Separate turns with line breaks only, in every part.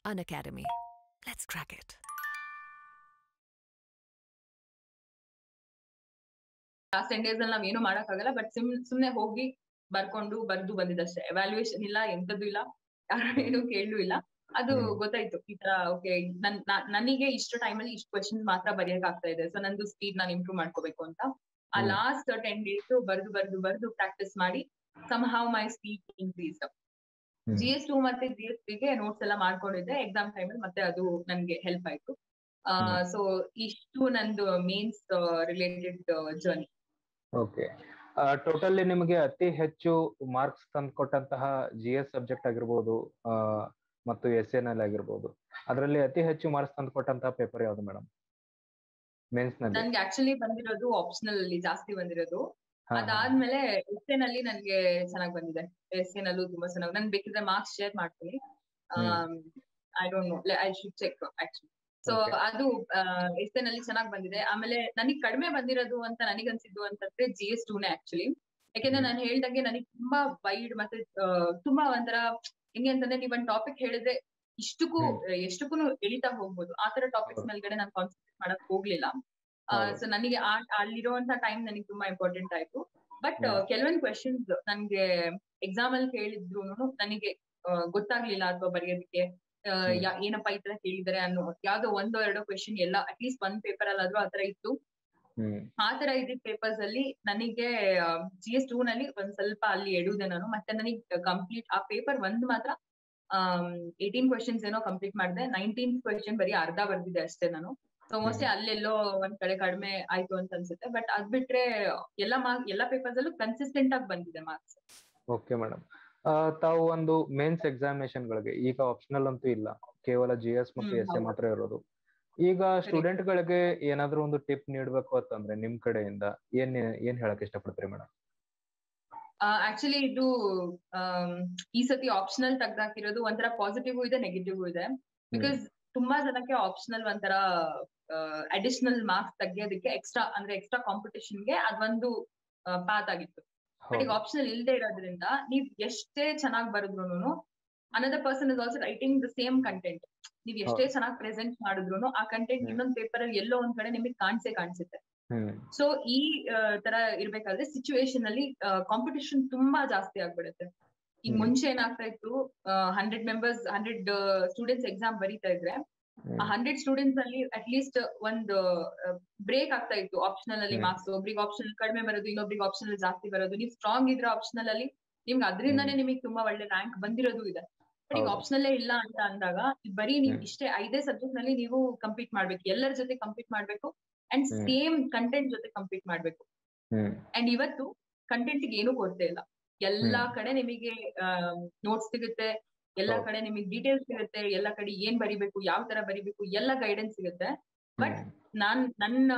An Academy. Let's crack it.
Last ten days ಅಲ್ಲಿ ನಾವ್ ಏನು ಮಾಡಕ್ಕಾಗಲ್ಲ ಬಟ್ ಸಿಮ್ ಸುಮ್ನೆ ಹೋಗಿ ಬರ್ಕೊಂಡು ಬರ್ದು ಬಂದಿದ್ದಷ್ಟೇ ಎವ್ಯಾಲ್ಯೂಯೇಷನ್ ಇಲ್ಲ ಎಂತದ್ದು ಇಲ್ಲ ಯಾರು ಏನು ಕೇಳಲು ಇಲ್ಲ ಅದು
ಹ್ಮ್.
ಗೊತ್ತಾಯ್ತು ಈ ತರ ಓಕೆ ನನ್ ನಾ- ನನಗೆ ಇಷ್ಟು ಟೈಮಲ್ಲಿ ಇಷ್ಟು ಕ್ವೆಶನ್ ಮಾತ್ರ ಬರೆಯಕ್ ಆಗ್ತಾ ಇದೆ ಸೊ ನಂದು ಸ್ಪೀಡ್ ನಾನು ಇಂಪ್ರೂವ್ ಮಾಡ್ಕೋಬೇಕು ಅಂತ ಆ
ಹ್ಮ್.
ಲಾಸ್ಟ್ ಟೆನ್ ಡೇಸ್ ಬರ್ದು ಬರ್ದು ಬರ್ದು ಪ್ರಾಕ್ಟೀಸ್ ಮಾಡಿ somehow my speed increase
hmm.
G S two ಮತ್ತೆ ಜಿ ಎಸ್ ಗೆ ನೋಟ್ಸ್ ಎಲ್ಲ ಮಾಡ್ಕೊಂಡಿದ್ದೆ ಎಕ್ಸಾಮ್ ಟೈಮಲ್ಲಿ ಮತ್ತೆ ಅದು ನನ್ಗೆ ಹೆಲ್ಪ್ ಆಯ್ತು
ಹ್ಮ್.
ಸೊ ಇಷ್ಟು ನಂದು mains related journey
okay totally ನಿಮಗೆ ಅತಿ ಹೆಚ್ಚು ಮಾರ್ಕ್ಸ್ ತಂದ್ಕೊಟ್ಟಂತಹ ಜಿ ಎಸ್ ಸಬ್ಜೆಕ್ಟ್ ಆಗಿರ್ಬೋದು ಆ, ಮತ್ತು ಎಸ್ ಎನ್ ಎಲ್ ಆಗಿರ್ಬೋದು ಅದರಲ್ಲಿ ಅತಿ ಹೆಚ್ಚು ಮಾರ್ಕ್ಸ್ ತಂದ್ಕೊಟ್ಟಂತಹ ಪೇಪರ್ ಯಾವ್ದು ಮೇಡಮ್ ಮೇನ್ಸ್ ನಲ್ಲಿ
ನನ್ಗೆ ಆಕ್ಚುಲಿ ಬಂದಿರೋದು ಆಪ್ಷನಲ್ ಅಲ್ಲಿ ಜಾಸ್ತಿ ಬಂದಿರೋದು
ಹಾ, ಹಾ.
ಅದಾದ್ಮೇಲೆ ಎಸ್ ಎನ್ ಅಲ್ಲಿ ನನ್ಗೆ ಚೆನ್ನಾಗ್ ಬಂದಿದೆ ಎಸ್ ಎನ್ ಅಲ್ಲೂ ತುಂಬಾ ಚೆನ್ನಾಗಿ ನನ್ ಬೇಕಿದ್ರೆ ಮಾರ್ಕ್ಸ್ ಶೇರ್ ಮಾಡ್ತೀನಿ I don't know I should check actually so
Okay.
ಅದು ಎಸ್ ಎನ್ ಅಲ್ಲಿ ಚೆನ್ನಾಗ್ ಬಂದಿದೆ ಆಮೇಲೆ ನನಗ್ ಕಡಿಮೆ ಬಂದಿರೋದು ಅಂತ ನನಗನ್ಸಿದ್ದು ಅಂತಂದ್ರೆ ಜಿ ಎಸ್ ಟೂನೇ ಆಕ್ಚುಲಿ ಯಾಕೆಂದ್ರೆ
ಹ್ಮ್.
ನಾನು ಹೇಳ್ದಂಗೆ ನನಗೆ ತುಂಬಾ ವೈಡ್ ಮತ್ತೆ ಆ, ತುಂಬಾ ಒಂಥರ ಹೆಂಗೆ ಅಂತಂದ್ರೆ ನೀವ್ ಒಂದ್ ಟಾಪಿಕ್ ಹೇಳಿದ್ರೆ ಇಷ್ಟಕ್ಕೂ ಎಷ್ಟಕ್ಕೂ ಎಳಿತಾ ಹೋಗ್ಬೋದು ಆ ತರ ಟಾಪಿಕ್ಸ್
ಹೌದು.
ಮೇಲ್ಗಡೆ ನಾನು ಕಾನ್ಸಂಟ್ರೇಟ್ ಮಾಡಕ್ ಹೋಗ್ಲಿಲ್ಲ
ಹೌದು.
ಸೊ ನನಗೆ ಆ ಅಲ್ಲಿರುವಂತ ಟೈಮ್ ನನಗೆ ತುಂಬಾ ಇಂಪಾರ್ಟೆಂಟ್ ಆಯ್ತು ಬಟ್
ಹ್ಮ್.
ಕೆಲವೊಂದು ಕ್ವೆಶನ್ಸ್ ನನ್ಗೆ ಎಕ್ಸಾಮ್ ಅಲ್ಲಿ ಕೇಳಿದ್ರು ನನಗೆ ಆ, ಗೊತ್ತಾಗ್ಲಿಲ್ಲ ಅಥವಾ ಬರೆಯೋದಕ್ಕೆ ಆ,
ಹ್ಮ್.
ಯಾ- ಏನಪ್ಪಾ ಈ ತರ ಕೇಳಿದಾರೆ ಅನ್ನೋ ಯಾವ್ದೋ ಒಂದೋ ಎರಡೋ ಕ್ವೆಶನ್ ಎಲ್ಲ ಅಟ್ಲೀಸ್ಟ್ ಒಂದ್ ಪೇಪರ್ ಅಲ್ಲಾದ್ರೂ ಆತರ ಇತ್ತು
ಹ್ಮ್
ಆ ತರ ಇದ್ದಿದ್ ಪೇಪರ್ಸ್ ಅಲ್ಲಿ ನನಗೆ ಜಿ ಎಸ್ ಟೂ ನಲ್ಲಿ ಒಂದ್ ಸ್ವಲ್ಪ ಅಲ್ಲಿ ಎಡುದೆ ನಾನು ಮತ್ತೆ ನನಗೆ ಕಂಪ್ಲೀಟ್ ಆ ಪೇಪರ್ ಒಂದ್ ಮಾತ್ರ ಏಯ್ಟೀನ್ ಕ್ವೆಶನ್ಸ್ ಏನೋ ಕಂಪ್ಲೀಟ್ ಮಾಡಿದೆ ನೈನ್ಟೀನ್ ಕ್ವೆಶನ್ ಬರೀ ಅರ್ಧ ಬರ್ದಿದೆ ಅಷ್ಟೇ ನಾನು ಸೊ ಮೋಸ್ಟ್ಲಿ ಅಲ್ಲೆಲ್ಲೋ ಒಂದ್ ಕಡೆ ಕಡಿಮೆ ಆಯ್ತು ಅಂತ ಅನ್ಸುತ್ತೆ ಬಟ್ ಅದ್ ಬಿಟ್ರೆ ಎಲ್ಲ ಮಾರ್ಕ್ ಎಲ್ಲಾ ಪೇಪರ್ಸ್ ಅಲ್ಲೂ ಕನ್ಸಿಸ್ಟೆಂಟ್ ಆಗಿ ಬಂದಿದೆ ಮಾರ್ಕ್ಸ್
ಓಕೆ ಮೇಡಮ್ ತಾವು ಒಂದು ಮೇನ್ಸ್ ಎಕ್ಸಾಮಿನೇಷನ್ ಗಳಿಗೆ ಈಗ ಆಪ್ಷನಲ್ ಅಂತೂ ಇಲ್ಲ ಕೇವಲ ಜಿ ಎಸ್ ಮತ್ತು
ಹ್ಮ್,
ಎಸ್ ಎ
ಹೌದು.
ಮಾತ್ರ ಇರೋದು ಈಗ ಸ್ಟೂಡೆಂಟ್ ಗಳಿಗೆ ಏನಾದ್ರೂ ಒಂದು ಟಿಪ್ ನೀಡ್ಬೇಕು ಅಂತಂದ್ರೆ ನಿಮ್ ಕಡೆಯಿಂದ ಏನ್ ಏನ್ ಹೇಳಕ್ ಇಷ್ಟಪಡ್ತೀರಿ ಮೇಡಮ್
ಆಕ್ಚುಲಿ ಇದು ಆಮ್, ಈ ಸತಿ ಆಪ್ಷನಲ್ ತೆಗ್ದಾಕಿರೋದು ಒಂಥರ ಪಾಸಿಟಿವ್ ಇದೆ ನೆಗೆಟಿವ್ ಇದೆ ಬಿಕಾಸ್ ತುಂಬಾ ಜನಕ್ಕೆ ಆಪ್ಷನಲ್ ಒಂಥರ ಅಡಿಷನಲ್ ಮಾರ್ಕ್ಸ್ ತೆಗಿಯೋದಕ್ಕೆ ಎಕ್ಸ್ಟ್ರಾ ಅಂದ್ರೆ ಎಕ್ಸ್ಟ್ರಾ ಕಾಂಪಿಟೇಷನ್ಗೆ ಅದೊಂದು ಪಾತ್ ಆಗಿತ್ತು ಬಟ್ ಈಗ ಆಪ್ಷನಲ್ ಇಲ್ಲದೆ ಇರೋದ್ರಿಂದ ನೀವ್ ಎಷ್ಟೇ ಚೆನ್ನಾಗಿ ಬರೆದ್ರು another person is also writing the same content ನೀವ್ ಎಷ್ಟೇ ಚೆನ್ನಾಗಿ ಪ್ರೆಸೆಂಟ್ ಮಾಡಿದ್ರು ಆ ಕಂಟೆಂಟ್
ಹ್ಮ್.
ಇನ್ನೊಂದ್ ಪೇಪರ್ ಅಲ್ಲಿ ಎಲ್ಲೋ ಒಂದ್ ಕಡೆ ನಿಮಗೆ ಕಾಣಿಸೇ ಕಾಣಿಸುತ್ತೆ
ಹ್ಮ್
ಸೊ ಈ ಆ, ತರ ಇರ್ಬೇಕಾದ್ರೆ ಸಿಚುವೇಶನ್ ಅಲ್ಲಿ ಕಾಂಪಿಟೇಷನ್ ತುಂಬಾ ಜಾಸ್ತಿ ಆಗ್ಬಿಡುತ್ತೆ ಈಗ
ಹ್ಮ್.
ಮುಂಚೆ ಏನಾಗ್ತಾ ಇತ್ತು hundred members hundred students exam ಬರೀತಾ ಇದ್ರೆ ಆ ಹಂಡ್ರೆಡ್ ಸ್ಟೂಡೆಂಟ್ಸ್ ಅಲ್ಲಿ ಅಟ್ ಲೀಸ್ಟ್ ಒಂದು ಬ್ರೇಕ್ ಆಗ್ತಾ ಇತ್ತು ಆಪ್ಷನಲ್ ಅಲ್ಲಿ
ಹ್ಮ್.
ಮಾರ್ಕ್ಸ್ ಒಬ್ರಿಗೆ ಆಪ್ಷನಲ್ ಕಡಿಮೆ ಬರೋದು ಇನ್ನೊಬ್ರಿಗೆ ಆಪ್ಷನಲ್ ಜಾಸ್ತಿ ಬರೋದು ನೀವು ಸ್ಟ್ರಾಂಗ್ ಇದ್ರೆ ಆಪ್ಷನಲ್ ಅಲ್ಲಿ ನಿಮ್ಗೆ ಅದರಿಂದಾನೇ ನಿಮಗೆ ತುಂಬಾ ಒಳ್ಳೆ ರ್ಯಾಂಕ್ ಬಂದಿರೋದು ಇದೆ ಬಟ್ ಈಗ
ಹೌದು.
ಆಪ್ಷನಲ್ಲೇ ಇಲ್ಲ ಅಂತ ಅಂದಾಗ ಬರೀ ನೀವು
ಹ್ಮ್.
ಇಷ್ಟೇ ಐದೇ ಸಬ್ಜೆಕ್ಟ್ ನಲ್ಲಿ ನೀವು ಕಂಪೀಟ್ ಮಾಡ್ಬೇಕು ಎಲ್ಲರ ಜೊತೆ ಕಂಪೀಟ್ ಮಾಡ್ಬೇಕು ಅಂಡ್
ಹ್ಮ್.
ಸೇಮ್ ಕಂಟೆಂಟ್ ಜೊತೆ ಕಂಪೀಟ್ ಮಾಡ್ಬೇಕು
ಹ್ಮ್
ಅಂಡ್ ಇವತ್ತು ಕಂಟೆಂಟ್ ಏನು ಕೊಡ್ತಾ ಇಲ್ಲ ಎಲ್ಲಾ
ಹ್ಮ್.
ಕಡೆ ನಿಮಗೆ ನೋಟ್ಸ್ ಸಿಗುತ್ತೆ ಎಲ್ಲಾ
ಹೌದು.
ಕಡೆ ನಿಮಗೆ ಡೀಟೇಲ್ಸ್ ಸಿಗುತ್ತೆ ಎಲ್ಲಾ ಕಡೆ ಏನ್ ಬರಿಬೇಕು ಯಾವ ತರ ಬರಿಬೇಕು ಎಲ್ಲ ಗೈಡೆನ್ಸ್ ಸಿಗುತ್ತೆ But
ಹ್ಮ್.
ನಾನ್ ನನ್ನ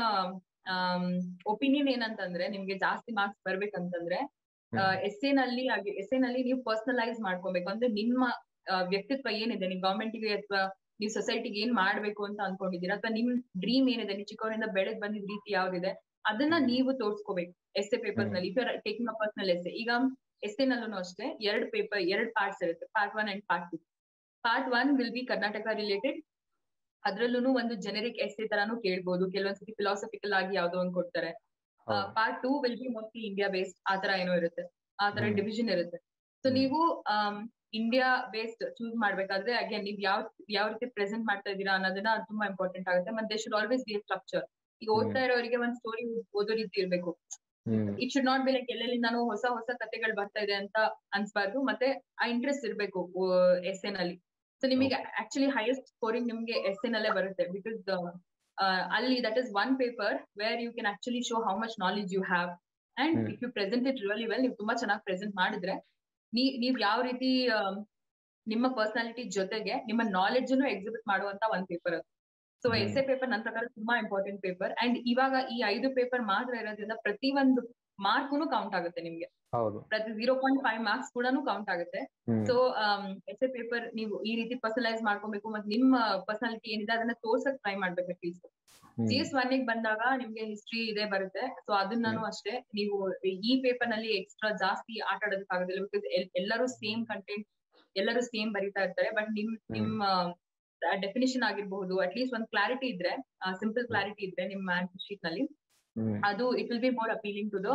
ಒಪಿನಿಯನ್ ಏನಂತಂದ್ರೆ ನಿಮ್ಗೆ ಜಾಸ್ತಿ ಮಾರ್ಕ್ಸ್ ಬರ್ಬೇಕಂತಂದ್ರೆ
ಹ್ಮ್.
ಎಸ್ ನಲ್ಲಿ ಆಗಿ ಎಸ್ ನಲ್ಲಿ ನೀವು ಪರ್ಸನಲೈಸ್ ಮಾಡ್ಕೊಬೇಕು ಅಂದ್ರೆ ನಿಮ್ಮ ಆ, ವ್ಯಕ್ತಿತ್ವ ಏನಿದೆ ನೀವು ಗವರ್ಮೆಂಟ್ಗೆ ಅಥವಾ ನೀವು ಸೊಸೈಟಿಗೆ ಏನ್ ಮಾಡ್ಬೇಕು ಅಂತ ಅನ್ಕೊಂಡಿದ್ದೀರಾ ಅಥವಾ ನಿಮ್ ಡ್ರೀಮ್ ಏನಿದೆ ನೀವು ಚಿಕ್ಕವರಿಂದ ಬೆಳೆದ್ ಬಂದಿದ್ ರೀತಿ ಯಾವ್ದಿದೆ ಅದನ್ನ ನೀವು ತೋರ್ಸ್ಕೋಬೇಕು ಎಸ್ ಎ ಪೇಪರ್ಸ್
ಹ್ಮ್.
ನಲ್ಲಿ if taking a personal essay ಈಗ ಎಸ್ ನಲ್ಲೂ ಅಷ್ಟೇ ಎರಡ್ ಪೇಪರ್ ಎರಡ್ ಪಾರ್ಟ್ಸ್ ಇರುತ್ತೆ part one and part two part one will be Karnataka related ಅದ್ರಲ್ಲೂ ಒಂದು ಜೆನೆರಿಕ್ ಎಸ್ಸೆ ತರಾನು ಕೇಳ್ಬೋದು ಕೆಲವೊಂದ್ಸತಿ ಫಿಲಾಸಫಿಕಲ್ ಆಗಿ ಯಾವ್ದೋ ಒಂದು ಕೊಡ್ತಾರೆ
ಹೌದು.
Part two will be mostly India based ಆ ತರ ಏನೋ ಇರುತ್ತೆ ಆ ತರ
ಹ್ಮ್.
ಡಿವಿಷನ್ ಇರುತ್ತೆ ಸೊ
ಹ್ಮ್.
ನೀವು ಇಂಡಿಯಾ ಬೇಸ್ಡ್ ಚೂಸ್ ಮಾಡ್ಬೇಕಾದ್ರೆ ಅಗೇನ್ ನೀವು ಯಾವ ಯಾವ ರೀತಿ ಪ್ರೆಸೆಂಟ್ ಮಾಡ್ತಾ ಇದ್ದೀರಾ ಅನ್ನೋದನ್ನ ಅದು ತುಂಬಾ ಇಂಪಾರ್ಟೆಂಟ್ ಆಗುತ್ತೆ ಮತ್ತೆ ಶುಡ್ ಆಲ್ವೇಸ್ ಬಿ ಸ್ಟ್ರಕ್ಚರ್ ಈಗ ಓದ್ತಾ ಇರೋರಿಗೆ ಒಂದ್ ಸ್ಟೋರಿ ಓದೋ ರೀತಿ ಇರ್ಬೇಕು
hmm
it should not be like ಎಲ್ಲೆಲ್ಲಿ ನಾನು ಹೊಸ ಹೊಸ ಕಥೆಗಳು ಬರ್ತಾ ಇದೆ ಅಂತ ಅನ್ಸ್ಬಾರ್ದು ಮತ್ತೆ ಆ ಇಂಟ್ರೆಸ್ಟ್ ಇರ್ಬೇಕು ಎಸ್ ನಲ್ಲಿ ಸೊ ನಿಮಗೆ ಆಕ್ಚುಲಿ ಹೈಯೆಸ್ಟ್ ಸ್ಕೋರಿಂಗ್ ನಿಮ್ಗೆ ಎಸ್ ನಲ್ಲೇ ಬರುತ್ತೆ ಬಿಕಾಸ್ ಅಲ್ಲಿ that is one paper where you can actually show how much knowledge you have and
hmm.
If you present it really well ನೀವು ತುಂಬಾ ಚೆನ್ನಾಗಿ ಪ್ರೆಸೆಂಟ್ ಮಾಡಿದ್ರೆ ನೀ ನೀವ್ ಯಾವ ರೀತಿ ಆ, ನಿಮ್ಮ ಪರ್ಸನಾಲಿಟಿ ಜೊತೆಗೆ ನಿಮ್ಮ ನಾಲೆಡ್ಜ್ ಎಕ್ಸಿಬಿಟ್ ಮಾಡುವಂತ ಒಂದ್ ಪೇಪರ್ ಅದು so
hmm.
Essay paper ನನ್ನ ಪ್ರಕಾರ ತುಂಬಾ ಇಂಪಾರ್ಟೆಂಟ್ ಪೇಪರ್ ಅಂಡ್ ಇವಾಗ ಈ ಐದು ಪೇಪರ್ ಮಾತ್ರ ಇರೋದ್ರಿಂದ ಪ್ರತಿ ಒಂದು ಮಾರ್ಕ್ನು ಕೌಂಟ್ ಆಗುತ್ತೆ ನಿಮ್ಗೆ
ಹೌದು
ಪ್ರತಿ ಜೀರೋ ಪಾಯಿಂಟ್ ಫೈವ್ ಮಾರ್ಕ್ಸ್ ಕೂಡ ಕೌಂಟ್ ಆಗುತ್ತೆ
hmm
so essay paper ನೀವು ಈ ರೀತಿ ಪರ್ಸನಲೈಸ್ ಮಾಡ್ಕೊಬೇಕು ಮತ್ತೆ ನಿಮ್ಮ ಪರ್ಸನಾಲಿಟಿ ಏನಿದೆ ಅದನ್ನ ತೋರ್ಸಕ್ ಟ್ರೈ ಮಾಡ್ಬೇಕು at least
hmm.
G S one ಬಂದಾಗ ನಿಮ್ಗೆ ಹಿಸ್ಟ್ರಿ ಇದೆ ಬರುತ್ತೆ ಸೊ ಅದನ್ನಾನು ಅಷ್ಟೇ ನೀವು ಈ ಪೇಪರ್ ನಲ್ಲಿ ಎಕ್ಸ್ಟ್ರಾ ಜಾಸ್ತಿ ಆಟ ಆಡೋದಕ್ಕಾಗೋದಿಲ್ಲ ಬಿಕಾಸ್ ಎಲ್ಲರೂ ಸೇಮ್ ಕಂಟೆಂಟ್ ಎಲ್ಲರೂ ಸೇಮ್ ಬರೀತಾ ಇರ್ತಾರೆ ಬಟ್ ನಿಮ್ ನಿಮ್ಮ ಡೆಫಿನಿಷನ್ ಆಗಿರ್ಬಹುದು ಅಟ್ ಲೀಸ್ಟ್ ಒಂದ್ ಕ್ಲಾರಿಟಿ ಇದ್ರೆ ಸಿಂಪಲ್ ಕ್ಲಾರಿಟಿ ಇದ್ರೆ ನಿಮ್ಮ ಆನ್ಸರ್ ಶೀಟ್ ನಲ್ಲಿ
ಹ್ಮ್
ಅದು it will be more appealing to the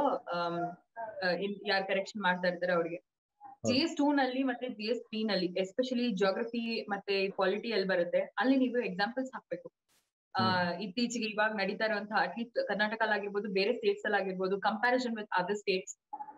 ಯಾರು ಕರೆಕ್ಷನ್ ಮಾಡ್ತಾ ಇರ್ತಾರೆ ಅವ್ರಿಗೆ ಜಿ ಎಸ್ ಟೂ ನಲ್ಲಿ ಮತ್ತೆ ಜಿ ಎಸ್ ತ್ರೀ ನಲ್ಲಿ ಎಸ್ಪೆಷಲಿ ಜಿಯೋಗ್ರಫಿ ಮತ್ತೆ ಪಾಲಿಟಿ ಎಲ್ಲಿ ಬರುತ್ತೆ ಅಲ್ಲಿ ನೀವು ಎಕ್ಸಾಂಪಲ್ಸ್ ಹಾಕ್ಬೇಕು ಆ, ಇತ್ತೀಚೆಗೆ ಇವಾಗ ನಡೀತಾ ಇರುವಂತಹ ಅಟ್ಲೀಸ್ಟ್ ಕರ್ನಾಟಕ ಆಗಿರ್ಬೋದು ಬೇರೆ ಸ್ಟೇಟ್ಸ್ ಅಲ್ಲಿ ಆಗಿರ್ಬೋದು ಕಂಪ್ಯಾರಿಸನ್ ವಿತ್ ಅದರ್ ಸ್ಟೇಟ್ಸ್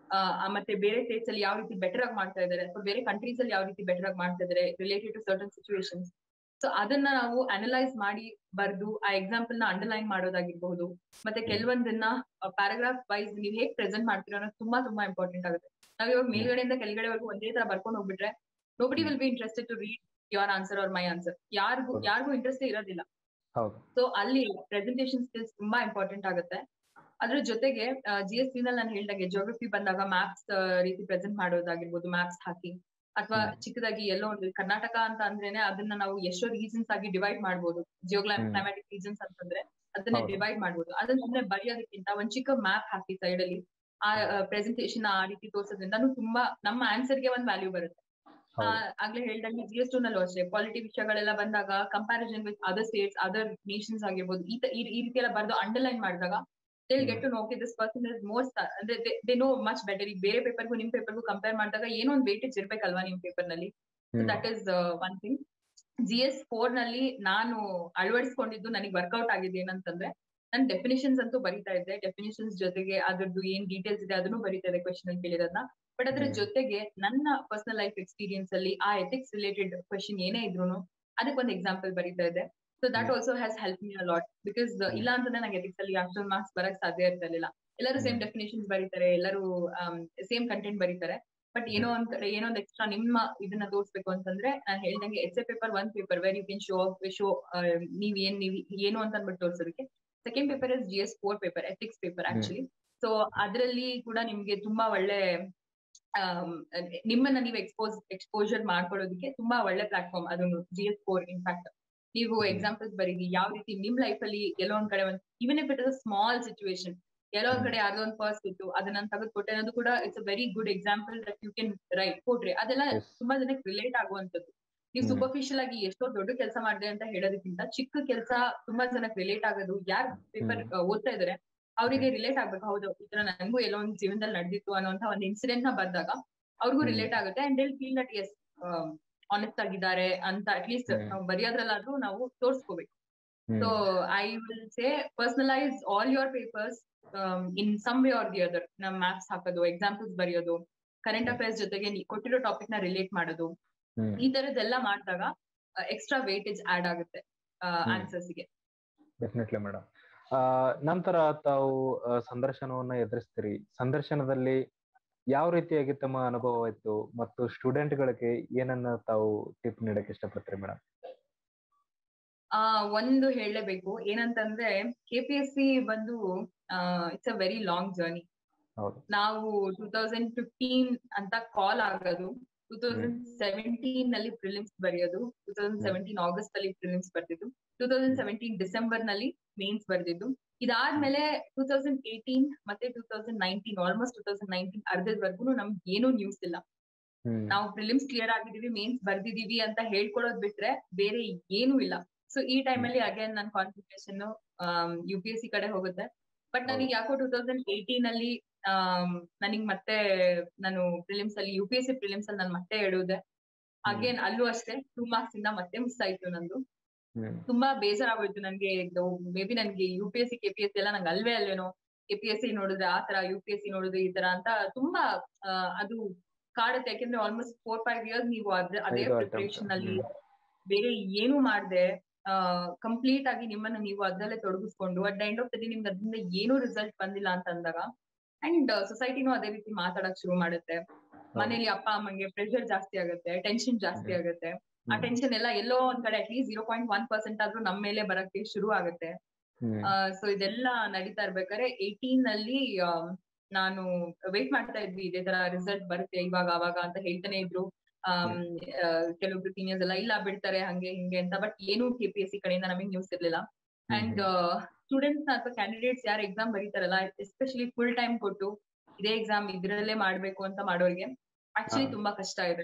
ಮತ್ತೆ ಬೇರೆ ಸ್ಟೇಟ್ಸ್ ಅಲ್ಲಿ ಯಾವ ರೀತಿ ಬೆಟರ್ ಆಗಿ ಮಾಡ್ತಾ ಇದ್ದಾರೆ ಅಥವಾ ಬೇರೆ ಕಂಟ್ರೀಸ್ ಅಲ್ಲಿ ಯಾವ ರೀತಿ ಬೆಟರ್ ಆಗಿ ಮಾಡ್ತಾ ಇದ್ದಾರೆ related to certain situations so ಅದನ್ನ ನಾವು ಅನಲೈಸ್ ಮಾಡಿ ಬರ್ದು ಆ ಎಕ್ಸಾಂಪಲ್ ನ ಅಂಡರ್ಲೈನ್ ಮಾಡೋದಾಗಿರ್ಬಹುದು ಮತ್ತೆ ಕೆಲವೊಂದನ್ನ ಪ್ಯಾರಾಗ್ರಾಫ್ ವೈಸ್ ನೀವು ಹೇಗ್ ಪ್ರೆಸೆಂಟ್ ಮಾಡ್ತೀರೋ ಅನ್ನೋದು ತುಂಬಾ ತುಂಬಾ ಇಂಪಾರ್ಟೆಂಟ್ ಆಗುತ್ತೆ ನಾವ್ ಇವಾಗ ಮೇಲ್ಗಡೆಯಿಂದ ಕೆಳಗಡೆವರೆಗೂ ಒಂದೇ ತರ ಬರ್ಕೊಂಡು ಹೋಗ್ಬಿಟ್ರೆ nobody will be interested to read your answer or my answer ಯಾರಿಗೂ
ಹೌದು.
ಯಾರಿಗೂ ಇಂಟ್ರೆಸ್ಟ್ ಇರೋದಿಲ್ಲ
ಹೌದು
ಸೊ ಅಲ್ಲಿ ಪ್ರೆಸೆಂಟೇಷನ್ ಸ್ಕಿಲ್ಸ್ ತುಂಬಾ ಇಂಪಾರ್ಟೆಂಟ್ ಆಗುತ್ತೆ ಅದ್ರ ಜೊತೆಗೆ ಜಿ ಎಸ್ ಟಿ ನಲ್ಲಿ ನಾನು ಹೇಳ್ದಂಗೆ ಜಿಯೋಗ್ರಫಿ ಬಂದಾಗ ಮ್ಯಾಪ್ಸ್ ರೀತಿ ಪ್ರೆಸೆಂಟ್ ಮಾಡೋದಾಗಿರ್ಬೋದು ಮ್ಯಾಪ್ಸ್ ಹಾಕಿ ಅಥವಾ
ಹ್ಮ್.
ಚಿಕ್ಕದಾಗಿ ಎಲ್ಲೋ ಒಂದು ಕರ್ನಾಟಕ ಅಂತ ಅಂದ್ರೇನೆ ಅದನ್ನ ನಾವು ಎಷ್ಟೋ ರೀಸನ್ಸ್ ಆಗಿ ಡಿವೈಡ್ ಮಾಡ್ಬೋದು ಜಿಯೋಗ್ಲಾ
ಹ್ಮ್.
ಕ್ಲೈಮ್ಯಾಟಿಕ್ ರೀಸನ್ಸ್ ಅಂತಂದ್ರೆ ಅದನ್ನ
ಹೌದು.
ಡಿವೈಡ್ ಮಾಡ್ಬೋದು ಅದನ್ನ ಸುಮ್ನೆ ಬರೆಯೋದಕ್ಕಿಂತ ಒಂದ್ ಚಿಕ್ಕ ಮ್ಯಾಪ್ ಹಾಕಿ ಸೈಡ್ ಅಲ್ಲಿ ಆ ಪ್ರೆಸೆಂಟೇಷನ್ ಆ ರೀತಿ ತೋರ್ಸೋದ್ರಿಂದ ತುಂಬಾ ನಮ್ಮ ಆನ್ಸರ್ ಗೆ ಒಂದ್ ವ್ಯಾಲ್ಯೂ ಬರುತ್ತೆ ಆ,
ಹೌದು
ಆಗ್ಲೇ ಹೇಳ್ದಂಗೆ ಜಿ ಎಸ್ ನಲ್ಲೂ ಅಷ್ಟೇ ಪಾಲಿಟಿ ವಿಷಯಗಳೆಲ್ಲ ಬಂದಾಗ comparison with other states other nations ಆಗಿರ್ಬೋದು ಈ ತ- ಈ ಈ ರೀತಿ ಎಲ್ಲ ಬರ್ದು ಅಂಡರ್ಲೈನ್ ಮಾಡಿದಾಗ they get to know this person is more ಅಂದ್ರೆ ದೇ ನೋ ಮಚ್ ಬೆಟರ್ ಈಗ ಬೇರೆ ಪೇಪರ್ಗೂ ನಿಮ್ ಪೇಪರ್ಗೂ ಕಂಪೇರ್ ಮಾಡಿದಾಗ ಏನೋ ಒಂದು ವೇಟೇಜ್ ಇರ್ಬೇಕಲ್ವಾ ನಿಮ್ ಪೇಪರ್ ನಲ್ಲಿ
hmm.
That is one thing G S four ನಲ್ಲಿ ನಾನು ಅಳವಡಿಸ್ಕೊಂಡಿದ್ದು ನನಗೆ ವರ್ಕೌಟ್ ಆಗಿದೆ ಏನಂತಂದ್ರೆ ನಾನು ಡೆಫಿನಿಷನ್ಸ್ ಅಂತೂ ಬರಿತಾ ಇದ್ದೆ ಡೆಫಿನಿಷನ್ಸ್ ಜೊತೆಗೆ ಅದ್ರದ್ದು ಏನ್ ಡೀಟೇಲ್ಸ್ ಇದೆ ಅದನ್ನು ಬರಿತಾ ಇದೆ ಕ್ವಶನ್ ಅಲ್ಲಿ ಕೇಳಿರೋದನ್ನ ಬಟ್ ಅದ್ರ
ಹ್ಮ್.
ಜೊತೆಗೆ ನನ್ನ ಪರ್ಸನಲ್ ಲೈಫ್ ಎಕ್ಸ್ಪೀರಿಯನ್ಸ್ ಅಲ್ಲಿ ಆ ಎಥಿಕ್ಸ್ ರಿಲೇಟೆಡ್ ಕ್ವಶನ್ ಏನೇ ಇದ್ರು ಅದಕ್ಕೆ ಒಂದು ಎಕ್ಸಾಂಪಲ್ ಬರಿತಾ ಇದೆ so that
hmm.
Also has help me lot because ಇಲ್ಲ ಅಂತಂದ್ರೆ ನಂಗೆ ಎಥಿಕ್ಸ್ ಅಲ್ಲಿ ಅಷ್ಟೊಂದು ಮಾರ್ಕ್ಸ್ ಬರಕ್ ಸಾಧ್ಯ ಇರ್ತಿರ್ಲಿಲ್ಲ ಎಲ್ಲರೂ ಸೇಮ್
ಹ್ಮ್.
ಡೆಫಿನೇಷನ್ಸ್ ಬರೀತಾರೆ ಎಲ್ಲರೂ ಸೇಮ್ ಕಂಟೆಂಟ್ ಬರೀತಾರೆ ಬಟ್ ಏನೋ ಒಂದ್ ಕಡೆ ಏನೋ ಒಂದು ಎಕ್ಸ್ಟ್ರಾ ನಿಮ್ಮ ಇದನ್ನ ತೋರಿಸ್ಬೇಕು ಅಂತಂದ್ರೆ ನಾನು ಹೇಳ್ದಂಗೆ essay paper one paper where you can show show ನೀವ್ ಏನ್ ನೀವ್ ಏನು ಅಂತ ಅಂದ್ಬಿಟ್ಟು ತೋರ್ಸೋದಕ್ಕೆ second paper is G S four paper ethics paper
hmm.
Actually so ಅದರಲ್ಲಿ ಕೂಡ ನಿಮ್ಗೆ ತುಂಬಾ ಒಳ್ಳೆ ಆಮ್, ನಿಮ್ಮನ್ನ ನೀವು ಎಕ್ಸ್ಪೋಸ್ ಎಕ್ಸ್ಪೋಜರ್ ಮಾಡ್ಕೊಳ್ಳೋದಕ್ಕೆ ತುಂಬಾ ಒಳ್ಳೆ ಪ್ಲಾಟ್ಫಾರ್ಮ್ ಅದೊಂದು ಜಿ ಎಸ್ ಫೋರ್ ಇನ್ಫ್ಯಾಕ್ಟ್ ನೀವು
ಹ್ಮ್.
ಎಕ್ಸಾಂಪಲ್ಸ್ ಬರೀರಿ ಯಾವ ರೀತಿ ನಿಮ್ ಲೈಫ್ ಅಲ್ಲಿ ಎಲ್ಲೋ ಒಂದ್ ಕಡೆ ಒಂದು even if it is small situation ಎಲ್ಲೋ ಒಂದ್
ಹ್ಮ್.
ಕಡೆ ಯಾವ್ದೋ ಒಂದು ಪರ್ಸ್ ಇತ್ತು ಅದನ್ನ ನಾನು ತೆಗೆದುಕೊಟ್ಟೆ ಅನ್ನೋದು ಕೂಡ it's a very good example that you can write ಕೊಟ್ರಿ ಅದೆಲ್ಲ
Yes.
ತುಂಬಾ ಜನಕ್ಕೆ ರಿಲೇಟ್ ಆಗುವಂತದ್ದು ನೀವು
ಹ್ಮ್.
ಸೂಪರ್ಫಿಷಿಯಲ್ ಆಗಿ ಎಷ್ಟೋ ದೊಡ್ಡ ಕೆಲಸ ಮಾಡಿದೆ ಅಂತ ಹೇಳೋದಕ್ಕಿಂತ ಚಿಕ್ಕ ಕೆಲಸ ತುಂಬಾ ಜನಕ್ಕೆ ರಿಲೇಟ್ ಆಗೋದು ಯಾರು ಪೇಪರ್ ಓದ್ತಾ ಇದಾರೆ ಅವರಿಗೆ ರಿಲೇಟ್ ಆಗ್ಬೇಕು ಹೌದು ಈ ತರ ನನಗೂ ಎಲ್ಲೋ ಒಂದು ಜೀವನದಲ್ಲಿ ನಡೆದಿತ್ತು ಅನ್ನೋಂತ ಒಂದು ಇನ್ಸಿಡೆಂಟ್ ನ ಬಂದಾಗ ಅವ್ರಿಗೂ
ಹ್ಮ್.
ರಿಲೇಟ್ ಆಗುತ್ತೆ and all feel that is honest ಆಗಿದ್ದಾರೆ ಅಂತ ಅಟ್ಲೀಸ್ಟ್
ಹ್ಮ್.
ನಾವು ಬರೆಯೋದ್ರಲ್ಲಾದ್ರೂ ನಾವು ತೋರಿಸ್ಕೋಬೇಕು
hmm.
So I will say personalise all your papers in some way or the other ನಮ್ ಮ್ಯಾಪ್ಸ್ ಹಾಕೋದು ಎಕ್ಸಾಂಪಲ್ಸ್ ಬರೆಯೋದು ಕರೆಂಟ್ ಅಫೇರ್ಸ್ ಜೊತೆಗೆ ನೀ ಕೊಟ್ಟಿರೋ ಟಾಪಿಕ್ ನ ರಿಲೇಟ್ ಮಾಡೋದು
ಹ್ಮ್.
ಈ ತರದ್ದೆಲ್ಲ ಮಾಡಿದಾಗ ಎಕ್ಸ್ಟ್ರಾ ವೇಟೇಜ್ ಆಡ್ ಆಗುತ್ತೆ ಆನ್ಸರ್ಸ್ ಗೆ
ಡೆಫಿನೆಟ್ಲಿ ಮೇಡಮ್ ನಂತರ ತಾವು ಆ, ಸಂದರ್ಶನವನ್ನ ಎದುರಿಸ್ತೀರಿ ಸಂದರ್ಶನದಲ್ಲಿ ಯಾವ ರೀತಿಯಾಗಿ ತಮ್ಮ ಅನುಭವ ಇತ್ತು ಮತ್ತು ಸ್ಟೂಡೆಂಟ್ಗಳಿಗೆ ಏನನ್ನ ತಾವು ಟಿಪ್ ನೀಡಕ್ ಇಷ್ಟಪಡ್ತೀರಿ ಮೇಡಮ್
ಆ ಒಂದು ಹೇಳಲೇಬೇಕು ಏನಂತಂದ್ರೆ ಕೆ ಪಿ ಎಸ್ ಸಿ ಬಂದು it's a very long journey
ಹೌದು
ನಾವು ಟೂ ತೌಸಂಡ್ ಫಿಫ್ಟೀನ್ ಅಂತ ಕಾಲ್ ಆಗೋದು ಟೂ ತೌಸಂಡ್ ಸೆವೆಂಟೀನ್ ನಲ್ಲಿ ಪ್ರಿಲಿಮ್ಸ್ ಬರೆಯೋದು ಟೂ ತೌಸಂಡ್ ಸೆವೆಂಟೀನ್ ಆಗಸ್ಟ್ ಅಲ್ಲಿ ಪ್ರಿಲಿಮ್ಸ್ ಬರ್ತಿದ್ದು ಟೂ ತೌಸಂಡ್ ಸೆವೆಂಟೀನ್ ಡಿಸೆಂಬರ್ ನಲ್ಲಿ ಮೇನ್ಸ್ ಬರ್ದಿದ್ದು ಇದಾದ್ಮೇಲೆ ಟೂ ತೌಸಂಡ್ ಏಯ್ಟೀನ್ ಮತ್ತೆ two thousand nineteen almost two thousand nineteen ಅರ್ಧದವರೆಗೂ ನಮ್ಗೆ ಏನೂ ನ್ಯೂಸ್ ಇಲ್ಲ
ಹ್ಮ್
ನಾವು ಪ್ರಿಲಿಮ್ಸ್ ಕ್ಲಿಯರ್ ಆಗಿದೀವಿ ಮೇನ್ಸ್ ಬರ್ದಿದೀವಿ ಅಂತ ಹೇಳ್ಕೊಳೋದ್ ಬಿಟ್ರೆ ಬೇರೆ ಏನೂ ಇಲ್ಲ ಸೊ ಈ ಟೈಮ್ ಅಲ್ಲಿ ಅಗೇನ್ ನನ್ನ concentration U P S C ಕಡೆ ಹೋಗುತ್ತೆ ಬಟ್ ನನಗೆ ಯಾಕೋ ಟೂ ತೌಸಂಡ್ ಏಯ್ಟೀನ್ ಅಲ್ಲಿ ನನಗ್ ಮತ್ತೆ ನಾನು ಪ್ರಿಲಿಮ್ಸ್ ಅಲ್ಲಿ U P S C prelims ಅಲ್ಲಿ ನಾನು ಮತ್ತೆ ಎಡುವುದೆ ಅಗೇನ್ ಅಲ್ಲೂ ಅಷ್ಟೇ ಟೂ ಮಾರ್ಕ್ಸ್ ಇಂದ ಮತ್ತೆ ಮಿಸ್ ಆಯ್ತು ನಂದು
ಹ್ಮ್
ತುಂಬಾ ಬೇಜಾರಾಗೋಯ್ತು ನನ್ಗೆ ಮೇ ಬಿ ನನ್ಗೆ U P S C K P S C ಎಲ್ಲ ನಂಗೆ ಅಲ್ವೇ ಅಲ್ವೇನೋ ಕೆ ಪಿ ಎಸ್ ಸಿ ನೋಡಿದ್ರೆ ಆ ತರ ಯು ಪಿ ಎಸ್ ಸಿ ನೋಡಿದ್ರೆ ಈ ತರ ಅಂತ ತುಂಬಾ ಆ, ಅದು ಕಾಡುತ್ತೆ ಯಾಕೆಂದ್ರೆ ಆಲ್ಮೋಸ್ಟ್ ಫೋರ್ ಫೈವ್ ಇಯರ್ಸ್ ನೀವು ಅದ್ರ ಅದೇ
ಐದು attempts.
ಪ್ರಿಪರೇಷನ್ ಅಲ್ಲಿ
ಹ್ಮ್.
ಬೇರೆ ಏನು ಮಾಡದೆ ಕಂಪ್ಲೀಟ್ ಆಗಿ ನಿಮ್ಮನ್ನ ನೀವು ಅದರಲ್ಲೇ ತೊಡಗಿಸ್ಕೊಂಡು at end of the day ನಿಮ್ಗೆ ಅದರಿಂದ ಏನೂ ರಿಸಲ್ಟ್ ಬಂದಿಲ್ಲ ಅಂತ ಅಂದಾಗ ಅಂಡ್ ಸೊಸೈಟಿನೂ ಅದೇ ರೀತಿ ಮಾತಾಡಕ್ ಶುರು ಮಾಡುತ್ತೆ ಮನೇಲಿ ಅಪ್ಪ ಅಮ್ಮಂಗೆ ಪ್ರೆಷರ್ ಜಾಸ್ತಿ ಆಗುತ್ತೆ ಟೆನ್ಷನ್ ಜಾಸ್ತಿ
ಹ್ಮ್.
ಆಗುತ್ತೆ ಆ
ಹ್ಮ್.
ಟೆನ್ಷನ್ ಎಲ್ಲ ಎಲ್ಲೋ ಒಂದ್ ಕಡೆ at least zero point one percent ಆದ್ರೂ ನಮ್ಮ ಮೇಲೆ ಬರಕ್ಕೆ ಶುರು ಆಗುತ್ತೆ
ಹ್ಮ್.
ಸೊ ಇದೆಲ್ಲ ನಡೀತಾ ಇರ್ಬೇಕಾದ್ರೆ ಏಯ್ಟೀನ್ ಅಲ್ಲಿ ಆ, ನಾನು ವೇಟ್ ಮಾಡ್ತಾ ಇದ್ವಿ ಇದೇ ತರ ರಿಸಲ್ಟ್ ಬರುತ್ತೆ ಇವಾಗ ಅವಾಗ ಅಂತ ಹೇಳ್ತಾನೆ ಇದ್ರು ಆಮ್, ಆ, ಕೆಲವೊಬ್ರು ಸೀನಿಯರ್ಸ್ ಎಲ್ಲ ಇಲ್ಲ ಬಿಡ್ತಾರೆ ಹಂಗೆ ಹಿಂಗೆ ಅಂತ ಬಟ್ ಏನು ಕೆ ಪಿ ಎಸ್ ಸಿ ಕಡೆಯಿಂದ ನಮಗೆ ನ್ಯೂಸ್ ಇರ್ಲಿಲ್ಲ ಅಂಡ್ ಸ್ಟೂಡೆಂಟ್ಸ್ ಅಥವಾ ಕ್ಯಾಂಡಿಡೇಟ್ಸ್ ಯಾರು ಎಕ್ಸಾಮ್ ಬರೀತಾರಲ್ಲ ಎಸ್ಪೆಷಲಿ ಫುಲ್ ಟೈಮ್ ಕೊಟ್ಟು ಇದೇ ಎಕ್ಸಾಮ್ ಇದ್ರಲ್ಲೇ ಮಾಡ್ಬೇಕು ಅಂತ ಮಾಡೋರಿಗೆ ಆಕ್ಚುಲಿ
ಹಾ.
ತುಂಬಾ ಕಷ್ಟ ಇದೆ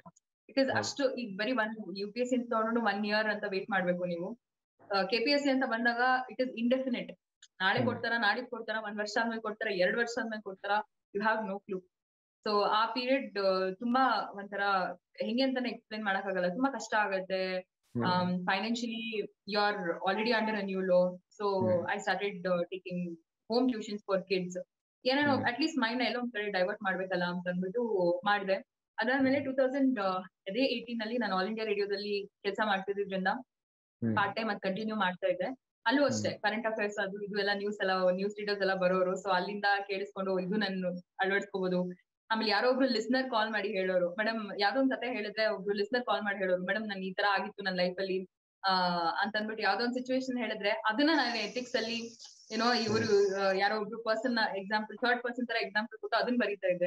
ಬಿಕಾಸ್
ಹೌದು.
ಅಷ್ಟು ಈಗ ಬರೀ one U P S C ತಗೊಂಡು ಒನ್ ಇಯರ್ ಅಂತ ವೇಟ್ ಮಾಡ್ಬೇಕು ನೀವು ಕೆ ಪಿ ಎಸ್ ಸಿ ಅಂತ ಬಂದಾಗ ಇಟ್ ಇಸ್ ಇಂಡೆಫಿನೆಟ್ ನಾಳೆ
ಹ್ಮ್.
ಕೊಡ್ತಾರ ನಾಡಿದ್ ಕೊಡ್ತಾರ ಒಂದ್ ವರ್ಷ ಆದ್ಮೇಲೆ ಕೊಡ್ತಾರ ಎರಡ್ ವರ್ಷ ಆದ್ಮೇಲೆ ಕೊಡ್ತಾರ you have no clue so ಆ ಪೀರಿಯಡ್ ತುಂಬಾ ಒಂಥರ ಹೆಂಗೆ ಅಂತಾನೆ ಎಕ್ಸ್ಪ್ಲೈನ್ ಮಾಡಕ್ಕಾಗಲ್ಲ ತುಂಬಾ ಕಷ್ಟ ಆಗತ್ತೆ
ಹ್ಮ್.
Financially you are already under a new low so
hmm.
I started taking home tuitions for kids ಏನೇನೋ
ಹ್ಮ್.
ಅಟ್ ಲೀಸ್ಟ್ ಮೈಂಡ್ ಎಲ್ಲ ಒಂದ್ ಕಡೆ ಡೈವರ್ಟ್ ಮಾಡ್ಬೇಕಲ್ಲ ಅಂತ ಅಂದ್ಬಿಟ್ಟು ಮಾಡಿದೆ ಅದಾದ್ಮೇಲೆ ಟೂ ತೌಸಂಡ್ ಅದೇ ಏಯ್ಟೀನ್ ಅಲ್ಲಿ ನಾನು ಆಲ್ ಇಂಡಿಯಾ ರೇಡಿಯೋದಲ್ಲಿ ಕೆಲಸ ಮಾಡ್ತಿದ್ರಿಂದ
ಹ್ಮ್.
ಪಾರ್ಟ್ ಟೈಮ್ ಅದ್ ಕಂಟಿನ್ಯೂ ಮಾಡ್ತಾ ಇದ್ದೆ ಅಲ್ಲೂ ಅಷ್ಟೇ ಕರೆಂಟ್ ಅಫೇರ್ಸ್ ಅದು ಇದು ಎಲ್ಲ ನ್ಯೂಸ್ ಎಲ್ಲ ನ್ಯೂಸ್ ರೀಡರ್ಸ್ ಎಲ್ಲ ಬರೋರು ಸೊ ಅಲ್ಲಿಂದ ಕೇಳಿಸ್ಕೊಂಡು ಇದು ನಾನು ಅಳವಡಿಸ್ಕೋಬಹುದು ಆಮೇಲೆ ಯಾರೋ ಒಬ್ರು ಲಿಸ್ನರ್ ಕಾಲ್ ಮಾಡಿ ಹೇಳೋರು ಮೇಡಮ್ ಯಾವ್ದೋ ಒಂದ್ ಕತೆ ಹೇಳಿದ್ರೆ ಒಬ್ರು ಲಿಸ್ನರ್ ಕಾಲ್ ಮಾಡಿ ಹೇಳೋರು ಮೇಡಮ್ ನನ್ ಈ ತರ ಆಗಿತ್ತು ನನ್ನ ಲೈಫ್ ಅಲ್ಲಿ ಆ ಅಂತ ಅಂದ್ಬಿಟ್ಟು ಯಾವ್ದೋ ಒಂದು ಸಿಚುವೇಶನ್ ಹೇಳಿದ್ರೆ ಅದನ್ನ ನಾನು ಎಥಿಕ್ಸ್ ಅಲ್ಲಿ ಏನೋ ಇವರು ಯಾರೋ ಒಬ್ರು ಪರ್ಸನ್ ಎಕ್ಸಾಂಪಲ್ ಥರ್ಡ್ ಪರ್ಸನ್ ತರ ಎಕ್ಸಾಂಪಲ್ ಕೊಟ್ಟು ಅದನ್ನ ಬರೀತಾ ಇದ್ದೆ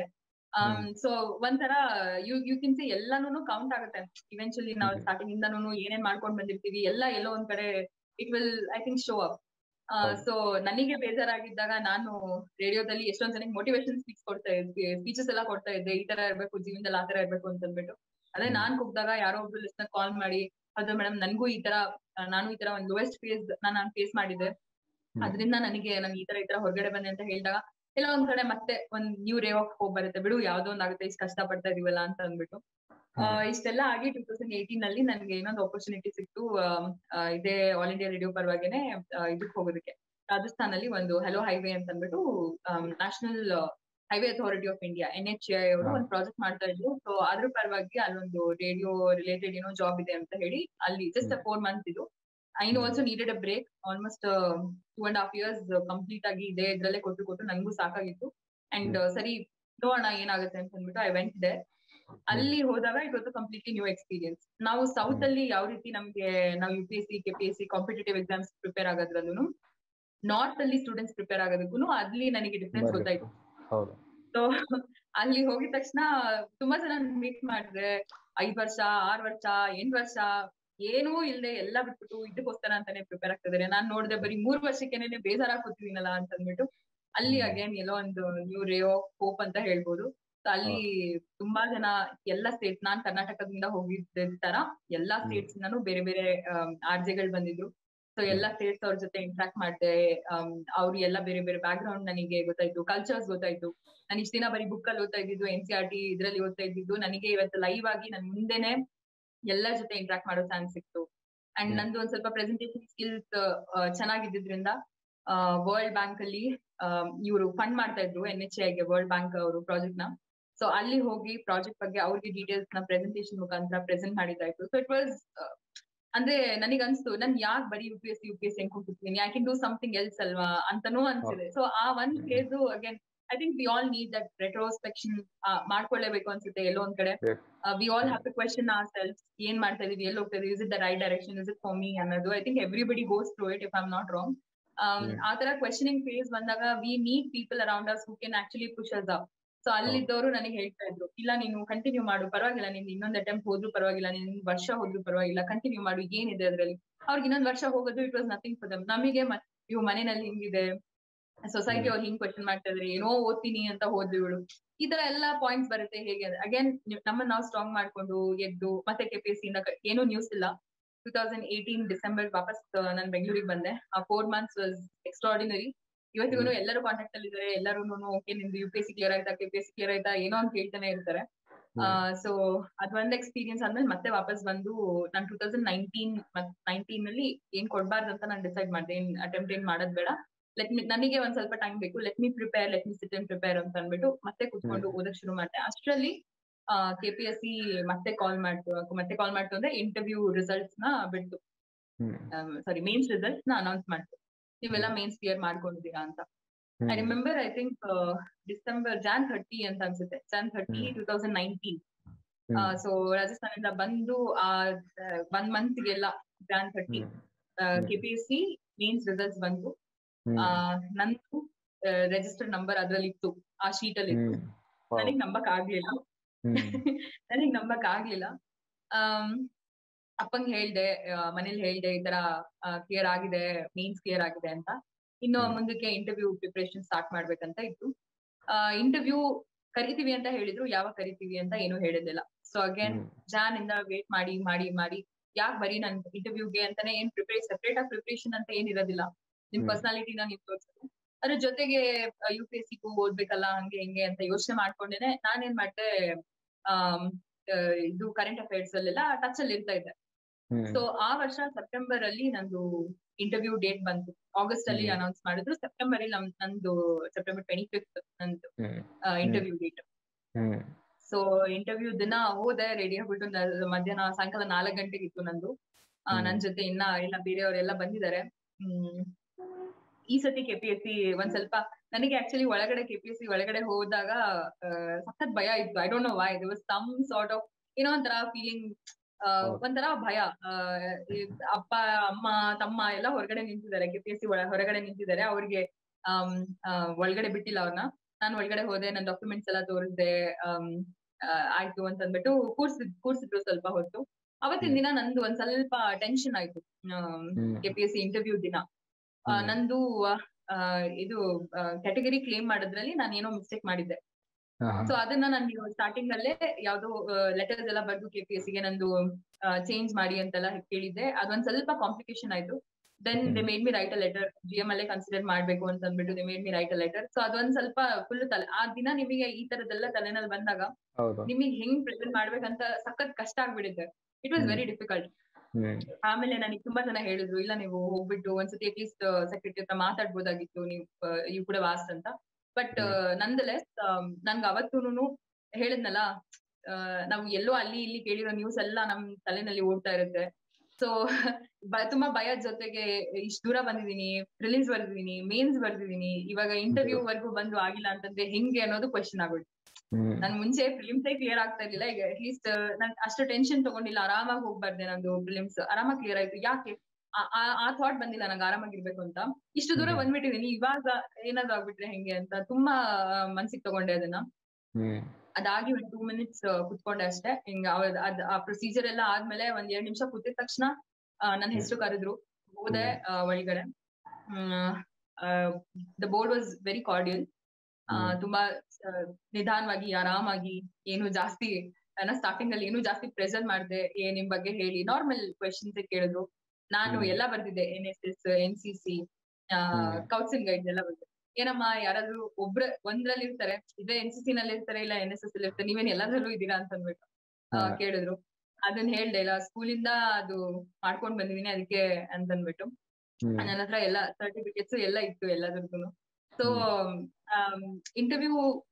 ಸೊ ಒಂಥರ ಯು ಯು ಕಿನ್ ಸಿ ಎಲ್ಲಾನು ಕೌಂಟ್ ಆಗುತ್ತೆ ಇವೆನ್ಚುಲಿ ನಾವು
ಹ್ಮ್.
ಸ್ಟಾರ್ಟಿಂಗ್ ಇಂದಾನು ಏನೇನ್ ಮಾಡ್ಕೊಂಡ್ ಬಂದಿರ್ತೀವಿ ಎಲ್ಲ ಎಲ್ಲೋ ಒಂದ್ ಕಡೆ it will I think show up
ಹೌದು.
ಸೊ ನನಗೆ ಬೇಜಾರಾಗಿದ್ದಾಗ ನಾನು ರೇಡಿಯೋದಲ್ಲಿ ಎಷ್ಟೊಂದ್ ಜನಕ್ಕೆ ಮೋಟಿವೇಶನ್ ಸ್ಪೀಚ್ ಕೊಡ್ತಾ ಇದ್ದೆ ಸ್ಪೀಚಸ್ ಎಲ್ಲ ಕೊಡ್ತಾ ಇದ್ದೆ ಈ ತರ ಇರ್ಬೇಕು ಜೀವನದಲ್ಲಿ ಆ ತರ ಇರ್ಬೇಕು ಅಂತ ಅಂದ್ಬಿಟ್ಟು ಅದೇ
ಹ್ಮ್.
ನಾನ್ ಕುಗ್ದಾಗ ಯಾರೋ ಒಬ್ರು ಲಿಸ್ನರ್ ಕಾಲ್ ಮಾಡಿ ಅದು ಮೇಡಮ್ ನನ್ಗೂ ಈ ತರ ಆ, ನಾನು ಈ ತರ ಒಂದ್ ಲೋಯೆಸ್ಟ್ ಫೇಸ್ ನಾನು ಫೇಸ್ ಮಾಡಿದ್ದೆ
ಹ್ಮ್.
ಅದರಿಂದ ನನಗೆ ನನ್ಗೆ ಈ ತರ ಈ ತರ ಹೊರಗಡೆ ಬಂದೆ ಅಂತ ಹೇಳಿದಾಗ ಎಲ್ಲ ಒಂದ್ ಕಡೆ ಮತ್ತೆ ಒಂದ್ ನ್ಯೂ ರೇ ಆಫ್ ಹೋಗ್ ಬರುತ್ತೆ ಬಿಡು ಯಾವ್ದೋ ಒಂದ್ ಆಗುತ್ತೆ ಇಷ್ಟು ಕಷ್ಟ ಪಡ್ತಾ ಇದೀವಲ್ಲ ಅಂತ ಅಂದ್ಬಿಟ್ಟು ಆ, ಇಷ್ಟೆಲ್ಲ ಆಗಿ ಟೂ ತೌಸಂಡ್ ಏಯ್ಟೀನ್ ಅಲ್ಲಿ ನನಗೆ ಇನ್ನೊಂದು ಆಪರ್ಚುನಿಟಿ ಸಿಕ್ತು ಆಮ್, ಆ, ಇದೇ ಆಲ್ ಇಂಡಿಯಾ ರೇಡಿಯೋ ಪರವಾಗೇನೆ ಇದಕ್ಕೆ ಹೋಗೋದಕ್ಕೆ ರಾಜಸ್ಥಾನ್ ಅಲ್ಲಿ ಒಂದು ಹೆಲೋ ಹೈವೇ ಅಂತ ಅಂದ್ಬಿಟ್ಟು national highway authority of India N H I ಅವರು
ಹಾ.
ಒಂದು ಪ್ರಾಜೆಕ್ಟ್ ಮಾಡ್ತಾ ಇದ್ರು ಸೊ ಅದ್ರ ಪರವಾಗಿ ಅಲ್ಲೊಂದು ರೇಡಿಯೋ ರಿಲೇಟೆಡ್ ಏನೋ ಜಾಬ್ ಇದೆ ಅಂತ ಹೇಳಿ ಅಲ್ಲಿ ಜಸ್ಟ್
ಹ್ಮ್.
ಫೋರ್ ಮಂತ್ಸ್ ಇದು I know also needed a break almost two and half years complete ಆಗಿ ಇದೇ ಇದ್ರಲ್ಲೇ ಕೊಟ್ಟು ಕೊಟ್ಟು ನಂಗೂ ಸಾಕಾಗಿತ್ತು ಅಂಡ್ ಸರಿ ನೋಡೋಣ ಏನಾಗುತ್ತೆ ಅಂತ ಅಂದ್ಬಿಟ್ಟು ಐ ವೆಂಟ್ ದೆ ಅಲ್ಲಿ ಹೋದಾಗ it was completely new experience ನಾವು ಸೌತ್ ಅಲ್ಲಿ ಯಾವ ರೀತಿ ನಮ್ಗೆ ನಾವು U P S C K P S C competitive exams prepare ಆಗೋದ್ರಲ್ಲೂ ನಾರ್ತ್ ಅಲ್ಲಿ ಸ್ಟೂಡೆಂಟ್ಸ್ ಪ್ರಿಪೇರ್ ಆಗೋದಕ್ಕೂ ಅಲ್ಲಿ ನನಗೆ ಡಿಫ್ರೆನ್ಸ್
ಬರೀ-
ಗೊತ್ತಾಯ್ತು
ಹೌದು
ಸೊ ಅಲ್ಲಿ ಹೋಗಿದ ತಕ್ಷಣ ತುಂಬಾ ಜನ ಮೀಟ್ ಮಾಡಿದ್ರೆ ಐದ್ ವರ್ಷ ಆರ್ ವರ್ಷ ಎಂಟ್ ವರ್ಷ ಏನೂ ಇಲ್ದೆ ಎಲ್ಲ ಬಿಟ್ಬಿಟ್ಟು ಇದಕ್ಕೋಸ್ಕರ ಅಂತಾನೆ ಪ್ರಿಪೇರ್ ಆಗ್ತಿದ್ದಾರೆ ನಾನ್ ನೋಡಿದ್ರೆ ಬರೀ ಮೂರ್ ವರ್ಷಕ್ಕೇನೆ ಬೇಜಾರಾಗ್ ಕೂತಿದ್ದೀನಲ್ಲ ಅಂತ ಅಂದ್ಬಿಟ್ಟು ಅಲ್ಲಿ
ಹ್ಮ್.
ಅಗೇನ್ ಎಲ್ಲೋ ಒಂದು ನ್ಯೂ ರೇ ಆಫ್ ಹೋಪ್ ಅಂತ ಹೇಳ್ಬೋದು So ಅಲ್ಲಿ ತುಂಬಾ ಜನ ಎಲ್ಲಾ ಸ್ಟೇಟ್ಸ್ ನಾನ್ ಕರ್ನಾಟಕದಿಂದ ಹೋಗಿದ್ದ ತರ ಎಲ್ಲಾ
ಹ್ಮ್.
ಸ್ಟೇಟ್ಸ್ ಇಂದಾನು ಬೇರೆ ಬೇರೆ ಆರ್ಜೆಗಳು ಬಂದಿದ್ರು ಸೊ ಎಲ್ಲಾ ಸ್ಟೇಟ್ಸ್ ಅವ್ರ ಜೊತೆ ಇಂಟ್ರಾಕ್ಟ್ ಮಾಡಿದೆ ಅವ್ರು ಎಲ್ಲ ಬೇರೆ ಬೇರೆ ಬ್ಯಾಕ್ ಗ್ರೌಂಡ್ ನನಗೆ ಗೊತ್ತಾಯ್ತು ಕಲ್ಚರ್ಸ್ ಗೊತ್ತಾಯ್ತು ನಾನು ಇಷ್ಟ ದಿನ ಬರೀ ಬುಕ್ ಅಲ್ಲಿ ಓದ್ತಾ ಇದ್ದಿದ್ದು ಎನ್ ಸಿ ಆರ್ ಟಿ ಇದ್ರಲ್ಲಿ ಓದ್ತಾ ಇದ್ದಿದ್ದು ನನಗೆ ಇವತ್ತು ಲೈವ್ ಆಗಿ ನನ್ ಮುಂದೆನೆ ಎಲ್ಲರ ಜೊತೆ ಇಂಟ್ರಾಕ್ಟ್ ಮಾಡೋ ಚಾನ್ಸ್ ಸಿಕ್ತು ಅಂಡ್
ಹ್ಮ್.
ನಂದು ಒಂದ್ ಸ್ವಲ್ಪ ಪ್ರೆಸೆಂಟೇಷನ್ ಸ್ಕಿಲ್ಸ್ ಚೆನ್ನಾಗಿದ್ದಿದ್ರಿಂದ ವರ್ಲ್ಡ್ ಬ್ಯಾಂಕ್ ಅಲ್ಲಿ ಇವರು ಫಂಡ್ ಮಾಡ್ತಾ ಇದ್ರು ಎನ್ ಎಚ್ ಐಗೆ ವರ್ಲ್ಡ್ ಬ್ಯಾಂಕ್ ಅವರು ಪ್ರಾಜೆಕ್ಟ್ ನ ಸೊ ಅಲ್ಲಿ ಹೋಗಿ ಪ್ರಾಜೆಕ್ಟ್ ಬಗ್ಗೆ ಅವ್ರಿಗೆ ಡೀಟೇಲ್ಸ್ ನ ಪ್ರೆಸೆಂಟೇಷನ್ ಮುಖಾಂತರ ಪ್ರೆಸೆಂಟ್ ಮಾಡಿದ್ದಾಯ್ತು ಸೊ ಇಟ್ ವಾಸ್ ಅಂದ್ರೆ ನನಗೆ ಅನ್ಸ್ತು ನನ್ ಯಾಕೆ ಬರೀ U P S C U P S C ಅನ್ಕೊಂಡಿರ್ತೀನಿ I can do something else ಅಲ್ವಾ ಅಂತಾನೂ ಅನ್ಸಿದೆ ಸೊ ಆ ಒಂದ್ phase again I think we all need that retrospection ಮಾಡ್ಕೊಳ್ಳೇಬೇಕು ಅನ್ಸುತ್ತೆ ಎಲ್ಲೋ ಒಂದ್ ಕಡೆ
Yes.
We all have to question our self ಏನ್ ಮಾಡ್ತಾ ಇದೀವಿ ಎಲ್ಲಿ ಹೋಗ್ತಾ ಇದೀವಿ is it the right direction is it for me ಅನ್ನೋದು I think everybody goes through it if I am not wrong
hmm.
ಆ ತರ ಕ್ವೆಶನಿಂಗ್ ಫೇಸ್ ಬಂದಾಗ we need people around us who can actually push us up so ಅಲ್ಲಿದ್ದವರು ನನಗೆ ಹೇಳ್ತಾ ಇದ್ರು ಇಲ್ಲ ನೀನು ಕಂಟಿನ್ಯೂ ಮಾಡು ಪರವಾಗಿಲ್ಲ ನೀನ್ ಇನ್ನೊಂದ್ ಅಟೆಂಪ್ಟ್ ಹೋದ್ರು ಪರವಾಗಿಲ್ಲ ನೀನ್ ವರ್ಷ ಹೋದ್ರು ಪರವಾಗಿಲ್ಲ ಕಂಟಿನ್ಯೂ ಮಾಡು ಏನಿದೆ ಅದ್ರಲ್ಲಿ ಅವ್ರಿಗೆ ಇನ್ನೊಂದ್ ವರ್ಷ ಹೋಗೋದು it was nothing for them ನಮಗೆ ಇವ್ ಮನೆಯಲ್ಲಿ ಹಿಂಗಿದೆ ಸೊಸೈಟಿ ಅವ್ರು ಹಿಂಗ್ ಕ್ವಶನ್ ಮಾಡ್ತಾ ಇದ್ರೆ ಏನೋ ಓದ್ತೀನಿ ಅಂತ ಹೋದ್ವಿ ಇವಳು ಈ ತರ ಎಲ್ಲಾ ಪಾಯಿಂಟ್ಸ್ ಬರುತ್ತೆ ಹೇಗೆ ಅಗೇನ್ ನಮ್ಮನ್ನ ನಾವು ಸ್ಟ್ರಾಂಗ್ ಮಾಡ್ಕೊಂಡು ಎದ್ದು ಮತ್ತೆ ಕೆ ಪಿ ಎಸ್ ಇಂದ ಏನೂ ನ್ಯೂಸ್ ಇಲ್ಲ ಟೂ ತೌಸಂಡ್ ಏಯ್ಟೀನ್ ಡಿಸೆಂಬರ್ ವಾಪಸ್ ನಾನು ಬೆಂಗಳೂರಿಗೆ ಬಂದೆ ಆ ಫೋರ್ ಮಂತ್ಸ್ ವಾಸ್ ಎಕ್ಸ್ಟ್ರಾರ್ಡಿನರಿ ಇವತ್ತಿಗೂ ಎಲ್ಲರೂ ಕಾಂಟ್ಯಾಕ್ಟ್ ಅಲ್ಲಿ ಇದ್ದಾರೆ ಎಲ್ಲರೂ ಓಕೆ ನಿಮ್ದು U P S C clear ಆಯ್ತಾ K P S C clear ಆಯ್ತಾ ಏನೋ ಅಂತ ಹೇಳ್ತಾನೆ ಇರ್ತಾರೆ ಸೊ ಅದೊಂದ್ ಎಕ್ಸ್ಪೀರಿಯನ್ಸ್ ಆದ್ಮೇಲೆ ಮತ್ತೆ ವಾಪಸ್ ಬಂದು ನಾನು ಟೂ ತೌಸಂಡ್ ನೈನ್ಟೀನ್ ನೈನ್ಟೀನ್ ಅಲ್ಲಿ ಏನ್ ಕೊಡ್ಬಾರ್ದು ಅಂತ ನಾನು ಡಿಸೈಡ್ ಮಾಡಿದೆ ಏನ್ ಅಟೆಂಪ್ಟ್ ಏನ್ ಮಾಡೋದ್ ಬೇಡ ಲೆಟ್ ಮಿ ನನಗೆ ಒಂದ್ ಸ್ವಲ್ಪ ಟೈಮ್ ಬೇಕು let me prepare let me sit and prepare ಅಂತ ಅಂದ್ಬಿಟ್ಟು ಮತ್ತೆ ಕುತ್ಕೊಂಡು ಓದಕ್ ಶುರು ಮಾಡಿದೆ ಅಷ್ಟರಲ್ಲಿ ಕೆ ಪಿ ಎಸ್ ಸಿ ಮತ್ತೆ ಕಾಲ್ ಮಾಡ್ತು ಮತ್ತೆ ಕಾಲ್ ಮಾಡ್ತು ಅಂದ್ರೆ ಇಂಟರ್ವ್ಯೂ ರಿಸಲ್ಟ್ಸ್ ನ ಬಿಡ್ತು ಸಾರಿ ಮೇನ್ಸ್ ರಿಸಲ್ಟ್ಸ್ ನ ಅನೌನ್ಸ್ ಮಾಡ್ತು ನೀವೆಲ್ಲ ಮೇನ್ಸ್ ಕ್ಲಿಯರ್ ಮಾಡ್ಕೊಂಡಿದ್ದೀರಾ ಅಂತ I remember I think December Jan thirty ಅಂತ ಅನ್ಸುತ್ತೆ Jan thirty two thousand nineteen so ರಾಜಸ್ಥಾನದಿಂದ ಬಂದು ಆ ಒನ್ ಮಂತ್ ಗೆಲ್ಲ Jan thirty K P S C mains results ಬಂತು ನಂದು ರಿಜಿಸ್ಟರ್ಡ್ ನಂಬರ್ ಅದ್ರಲ್ಲಿ ಇತ್ತು ಆ ಶೀಟ್ ಅಲ್ಲಿ ಇತ್ತು ನನಗ್ ನಂಬಕ್ ಆಗ್ಲಿಲ್ಲ ನನಗ್ ನಂಬಕ್ ಆಗ್ಲಿಲ್ಲ ಅಪ್ಪಂಗ್ ಹೇಳ್ದೆ ಮನೇಲಿ ಹೇಳ್ದೆ ಈ ತರ ಕ್ಲಿಯರ್ ಆಗಿದೆ ಮೀನ್ಸ್ ಕ್ಲಿಯರ್ ಆಗಿದೆ ಅಂತ ಇನ್ನು ಮುಂದಕ್ಕೆ ಇಂಟರ್ವ್ಯೂ ಪ್ರಿಪರೇಷನ್ ಸ್ಟಾರ್ಟ್ ಮಾಡ್ಬೇಕಂತ ಇತ್ತು ಇಂಟರ್ವ್ಯೂ ಕರಿತೀವಿ ಅಂತ ಹೇಳಿದ್ರು ಯಾವಾಗ ಕರಿತೀವಿ ಅಂತ ಏನು ಹೇಳಿದಿಲ್ಲ ಸೊ ಅಗೇನ್ ಜಾನ್ ಇಂದ ವೇಟ್ ಮಾಡಿ ಮಾಡಿ ಮಾಡಿ ಯಾಕೆ ಬರೀ ನನ್ ಇಂಟರ್ವ್ಯೂಗೆ ಅಂತಾನೆ ಏನ್ ಪ್ರಿಪೇರ್ ಸೆಪರೇಟ್ ಆಗಿ ಪ್ರಿಪರೇಷನ್ ಅಂತ ಏನ್ ಇರೋದಿಲ್ಲ ನಿಮ್
ಹ್ಮ್.
ಪರ್ಸನಾಲಿಟಿನ ನೀವು ತೋರ್ಸೋದು ಅದ್ರ ಜೊತೆಗೆ ಯು ಪಿ ಎಸ್ ಸಿಗೂ ಓದ್ಬೇಕಲ್ಲ ಹಂಗೆ ಹಿಂಗೆ ಅಂತ ಯೋಚನೆ ಮಾಡ್ಕೊಂಡೇನೆ ನಾನೇನ್ ಮಾಡ್ದೆ ಆಮ್, ಆ, ಇದು ಕರೆಂಟ್ ಅಫೇರ್ಸ್ ಅಲ್ಲೆಲ್ಲ ಟಚ್ ಅಲ್ಲಿ ಇರ್ತಾ ಇದ್ದೆ ಸೊ ಆ ವರ್ಷ ಸೆಪ್ಟೆಂಬರ್ ಅಲ್ಲಿ ನಂದು ಇಂಟರ್ವ್ಯೂ ಡೇಟ್ ಬಂತು ಆಗಸ್ಟ್ ಅಲ್ಲಿ
ಹ್ಮ್.
ಅನೌನ್ಸ್ ಮಾಡಿದ್ರು ಸೆಪ್ಟೆಂಬರ್ ಅಲ್ಲಿ ನಮ್- ನಂದು ಸೆಪ್ಟೆಂಬರ್ ಟ್ವೆಂಟಿ ಫಿಫ್ತ್ ನಂದು ಇಂಟರ್ವ್ಯೂ ಡೇಟ್ ಸೊ ಇಂಟರ್ವ್ಯೂ ದಿನ ಹೋದೆ ರೆಡಿ ಆಗ್ಬಿಟ್ಟು ನ- ಮಧ್ಯಾಹ್ನ ಸಾಯಂಕಾಲ ನಾಲ್ಕ್ ಗಂಟೆಗೆ ಇತ್ತು ನಂದು ಆ,
ಹ್ಮ್.
ನನ್ ಜೊತೆ ಇನ್ನ ಎಲ್ಲ ಬೇರೆಯವರೆಲ್ಲ ಬಂದಿದ್ದಾರೆ ಹ್ಮ್ ಈ ಸತಿ ಕೆ ಪಿ ಎಸ್ ಸಿ ಒಂದ್ ಸ್ವಲ್ಪ ನನಗೆ ಆಕ್ಚುಲಿ ಒಳಗಡೆ ಕೆ ಪಿ ಎಸ್ ಸಿ ಒಳಗಡೆ ಹೋದಾಗ ಆ, ಸಖತ್ ಭಯ ಇತ್ತು I don't know why this some sort of ಏನೋ ಒಂಥರ ಫೀಲಿಂಗ್
ಹೌದು.
ಒಂಥರ ಭಯ ಆ, ಈ ಅಪ್ಪ ಅಮ್ಮ ತಮ್ಮ ಎಲ್ಲ ಹೊರಗಡೆ ನಿಂತಿದ್ದಾರೆ ಕೆ ಪಿ ಎಸ್ ಸಿ ಹೊರಗಡೆ ನಿಂತಿದ್ದಾರೆ ಅವ್ರಿಗೆ ಆಮ್, ಆ, ಒಳಗಡೆ ಬಿಟ್ಟಿಲ್ಲ ಅವ್ರನ್ನ ನಾನು ಒಳಗಡೆ ಹೋದೆ ನನ್ನ ಡಾಕ್ಯುಮೆಂಟ್ಸ್ ಎಲ್ಲ ತೋರಿಸ್ದೆ ಆಮ್, ಆ, ಆಯ್ತು ಅಂತ ಅಂದ್ಬಿಟ್ಟು ಕೂರ್ಸಿದ್ ಕೂರ್ಸಿದ್ರು ಸ್ವಲ್ಪ ಹೊತ್ತು ಅವತ್ತಿನ
ಹ್ಮ್.
ದಿನ ನಂದು ಒಂದ್ ಸ್ವಲ್ಪ ಟೆನ್ಷನ್ ಆಯ್ತು K P S C interview ದಿನ ಆ,
ಹ್ಮ್.
ನಂದು ಆ, ಇದು ಕ್ಯಾಟಗರಿ ಕ್ಲೇಮ್ ಮಾಡೋದ್ರಲ್ಲಿ ನಾನು ಏನೋ ಮಿಸ್ಟೇಕ್ ಮಾಡಿದ್ದೆ ಸೊ ಅದನ್ನ ನಾನು ಸ್ಟಾರ್ಟಿಂಗ್ ಅಲ್ಲೇ ಯಾವ್ದೋ ಲೆಟರ್ಸ್ ಎಲ್ಲ ಬರ್ದು ಕೆ ಪಿ ಎಸ್ ಗೆ ನಂದು ಚೇಂಜ್ ಮಾಡಿ ಅಂತೆಲ್ಲ ಕೇಳಿದ್ದೆ ಅದೊಂದ್ ಸ್ವಲ್ಪ ಕಾಂಪ್ಲಿಕೇಶನ್ ಆಯ್ತು then they made me write a letter G M ಅಲ್ಲೇ ಕನ್ಸಿಡರ್ ಮಾಡ್ಬೇಕು ಅಂತ ಅಂದ್ಬಿಟ್ಟು they made me write a letter so ಅದೊಂದ್ ಸ್ವಲ್ಪ ಫುಲ್ ತಲೆ ಆ ದಿನ ನಿಮಗೆ ಈ ತರದೆಲ್ಲ ತಲೆನಲ್ಲಿ ಬಂದಾಗ
ಹೌದು
ನಿಮಗೆ ಹೆಂಗ್ ಪ್ರೆಸೆಂಟ್ ಮಾಡ್ಬೇಕಂತ ಸಖತ್ ಕಷ್ಟ ಆಗ್ಬಿಡುತ್ತೆ it was
hmm.
Very difficult
hmm
ಆಮೇಲೆ ನನಗೆ ತುಂಬಾ ಜನ ಹೇಳಿದ್ರು ಇಲ್ಲ ನೀವು ಹೋಗ್ಬಿಟ್ಟು ಒಂದ್ಸತಿ ಅಟ್ಲೀಸ್ಟ್ ಸೆಕ್ರೆಟರಿ ಹತ್ರ ಮಾತಾಡ್ಬೋದಾಗಿತ್ತು ನೀವು ಯು ಕೂಡ ವಾಸ್ಟ್ ಅಂತ ಬಟ್ ನಂದಲೆಸ್ ನನ್ಗೆ ಅವತ್ತೂನು ಹೇಳಿದ್ನಲ್ಲ ಆ, ನಾವು ಎಲ್ಲೋ ಅಲ್ಲಿ ಇಲ್ಲಿ ಕೇಳಿರೋ ನ್ಯೂಸ್ ಎಲ್ಲ ನಮ್ ತಲೆನಲ್ಲಿ ಓಡ್ತಾ ಇರುತ್ತೆ ಸೊ ತುಂಬಾ ಭಯದ ಜೊತೆಗೆ ಇಷ್ಟ ದೂರ ಬಂದಿದೀನಿ ರಿಲೀಸ್ ಬರ್ದಿದೀನಿ ಮೇನ್ಸ್ ಬರ್ದಿದೀನಿ ಇವಾಗ ಇಂಟರ್ವ್ಯೂ ವರ್ಗೂ ಬಂದು ಆಗಿಲ್ಲ ಅಂತಂದ್ರೆ ಹೆಂಗೆ ಅನ್ನೋದು ಕ್ವಶನ್ ಆಗೋಯ್ತು
ಹ್ಮ್
ನನ್ ಮುಂಚೆ ಫಿಲಿಮ್ಸೇ ಕ್ಲಿಯರ್ ಆಗ್ತಾ ಇರ್ಲಿಲ್ಲ ಈಗ ಅಟ್ಲೀಸ್ಟ್ ನನ್ ಅಷ್ಟು ಟೆನ್ಷನ್ ತಗೊಂಡಿಲ್ಲ ಆರಾಮಾಗಿ ಹೋಗ್ಬಾರ್ದೆ ನಂದು ಫಿಲಿಮ್ಸ್ ಆರಾಮಾಗಿ ಕ್ಲಿಯರ್ ಆಯ್ತು ಯಾಕೆ ಆ- ಆ- ಆ ಥಾಟ್ ಬಂದಿಲ್ಲ ನಂಗೆ ಆರಾಮಾಗಿರ್ಬೇಕು ಅಂತ ಇಷ್ಟು ದೂರ
ಹ್ಮ್.
ಬಂದ್ಬಿಟ್ಟಿದೀನಿ ಇವಾಗ ಏನಾದ್ರು ಆಗ್ಬಿಟ್ರೆ ಹೆಂಗೆ ಅಂತ ತುಂಬಾ ಮನ್ಸಿಗೆ ತಗೊಂಡೆ ಅದನ್ನ
ಹ್ಮ್
ಅದಾಗಿ ಒಂದ್ ಟೂ ಮಿನಿಟ್ಸ್ ಕುತ್ಕೊಂಡೆ ಅಷ್ಟೇ ಹಿಂಗ ಅವ್ರದ್ ಅದ್ ಆ ಪ್ರೊಸೀಜರ್ ಎಲ್ಲ ಆದ್ಮೇಲೆ ಒಂದ್ ಎರಡ್ ನಿಮಿಷ ಕೂತಿದ ತಕ್ಷಣ ನನ್ನ ಹೆಸರು ಕರೆದ್ರು ಹೋದೆ ಆ, ಒಳಗಡೆ the board was very cordial
hmm.
ತುಂಬಾ ಆ, ನಿಧಾನವಾಗಿ ಆರಾಮಾಗಿ ಏನು ಜಾಸ್ತಿ ನನ್ನ ಸ್ಟಾರ್ಟಿಂಗ್ ಅಲ್ಲಿ ಏನು ಜಾಸ್ತಿ ಪ್ರೆಸರ್ ಮಾಡ್ದೆ ಏ ನಿಮ್ ಬಗ್ಗೆ ಹೇಳಿ ನಾರ್ಮಲ್ ಕ್ವೆಶನ್ಸ್ ಕೇಳಿದ್ರು ನಾನು
ಹ್ಮ್.
ಎಲ್ಲ ಬರ್ದಿದ್ದೆ N S S N C C
hmm.
Council guide ಎಲ್ಲ ಬರ್ದಿದ್ದೆ ಏನಮ್ಮ ಯಾರಾದ್ರೂ ಒಬ್ರ ಒಂದ್ರಲ್ಲಿ ಇರ್ತಾರೆ ಇದೇ ಎನ್ ಸಿ ಸಿ ನಲ್ಲಿ ಇರ್ತಾರೆ ಇಲ್ಲ ಎನ್ ಎಸ್ ಎಸ್ ಅಲ್ಲಿ ಇರ್ತಾರೆ ನೀವೇನ್ ಎಲ್ಲದ್ರಲ್ಲೂ ಇದ್ದೀರಾ ಅಂತ ಅಂದ್ಬಿಟ್ಟು ಆ,
ಹಾ.
ಕೇಳಿದ್ರು ಅದನ್ನ ಹೇಳ್ದೆ ಇಲ್ಲ ಸ್ಕೂಲಿಂದ ಅದು ಮಾಡ್ಕೊಂಡ್ ಬಂದಿದೀನಿ ಅದಕ್ಕೆ ಅಂತ ಅಂದ್ಬಿಟ್ಟು
ಹ್ಮ್
ನನ್ನ ಹತ್ರ ಎಲ್ಲ ಸರ್ಟಿಫಿಕೇಟ್ಸ್ ಎಲ್ಲ ಇತ್ತು ಎಲ್ಲದ್ರದ್ದು ಸೊ ಇಂಟರ್ವ್ಯೂ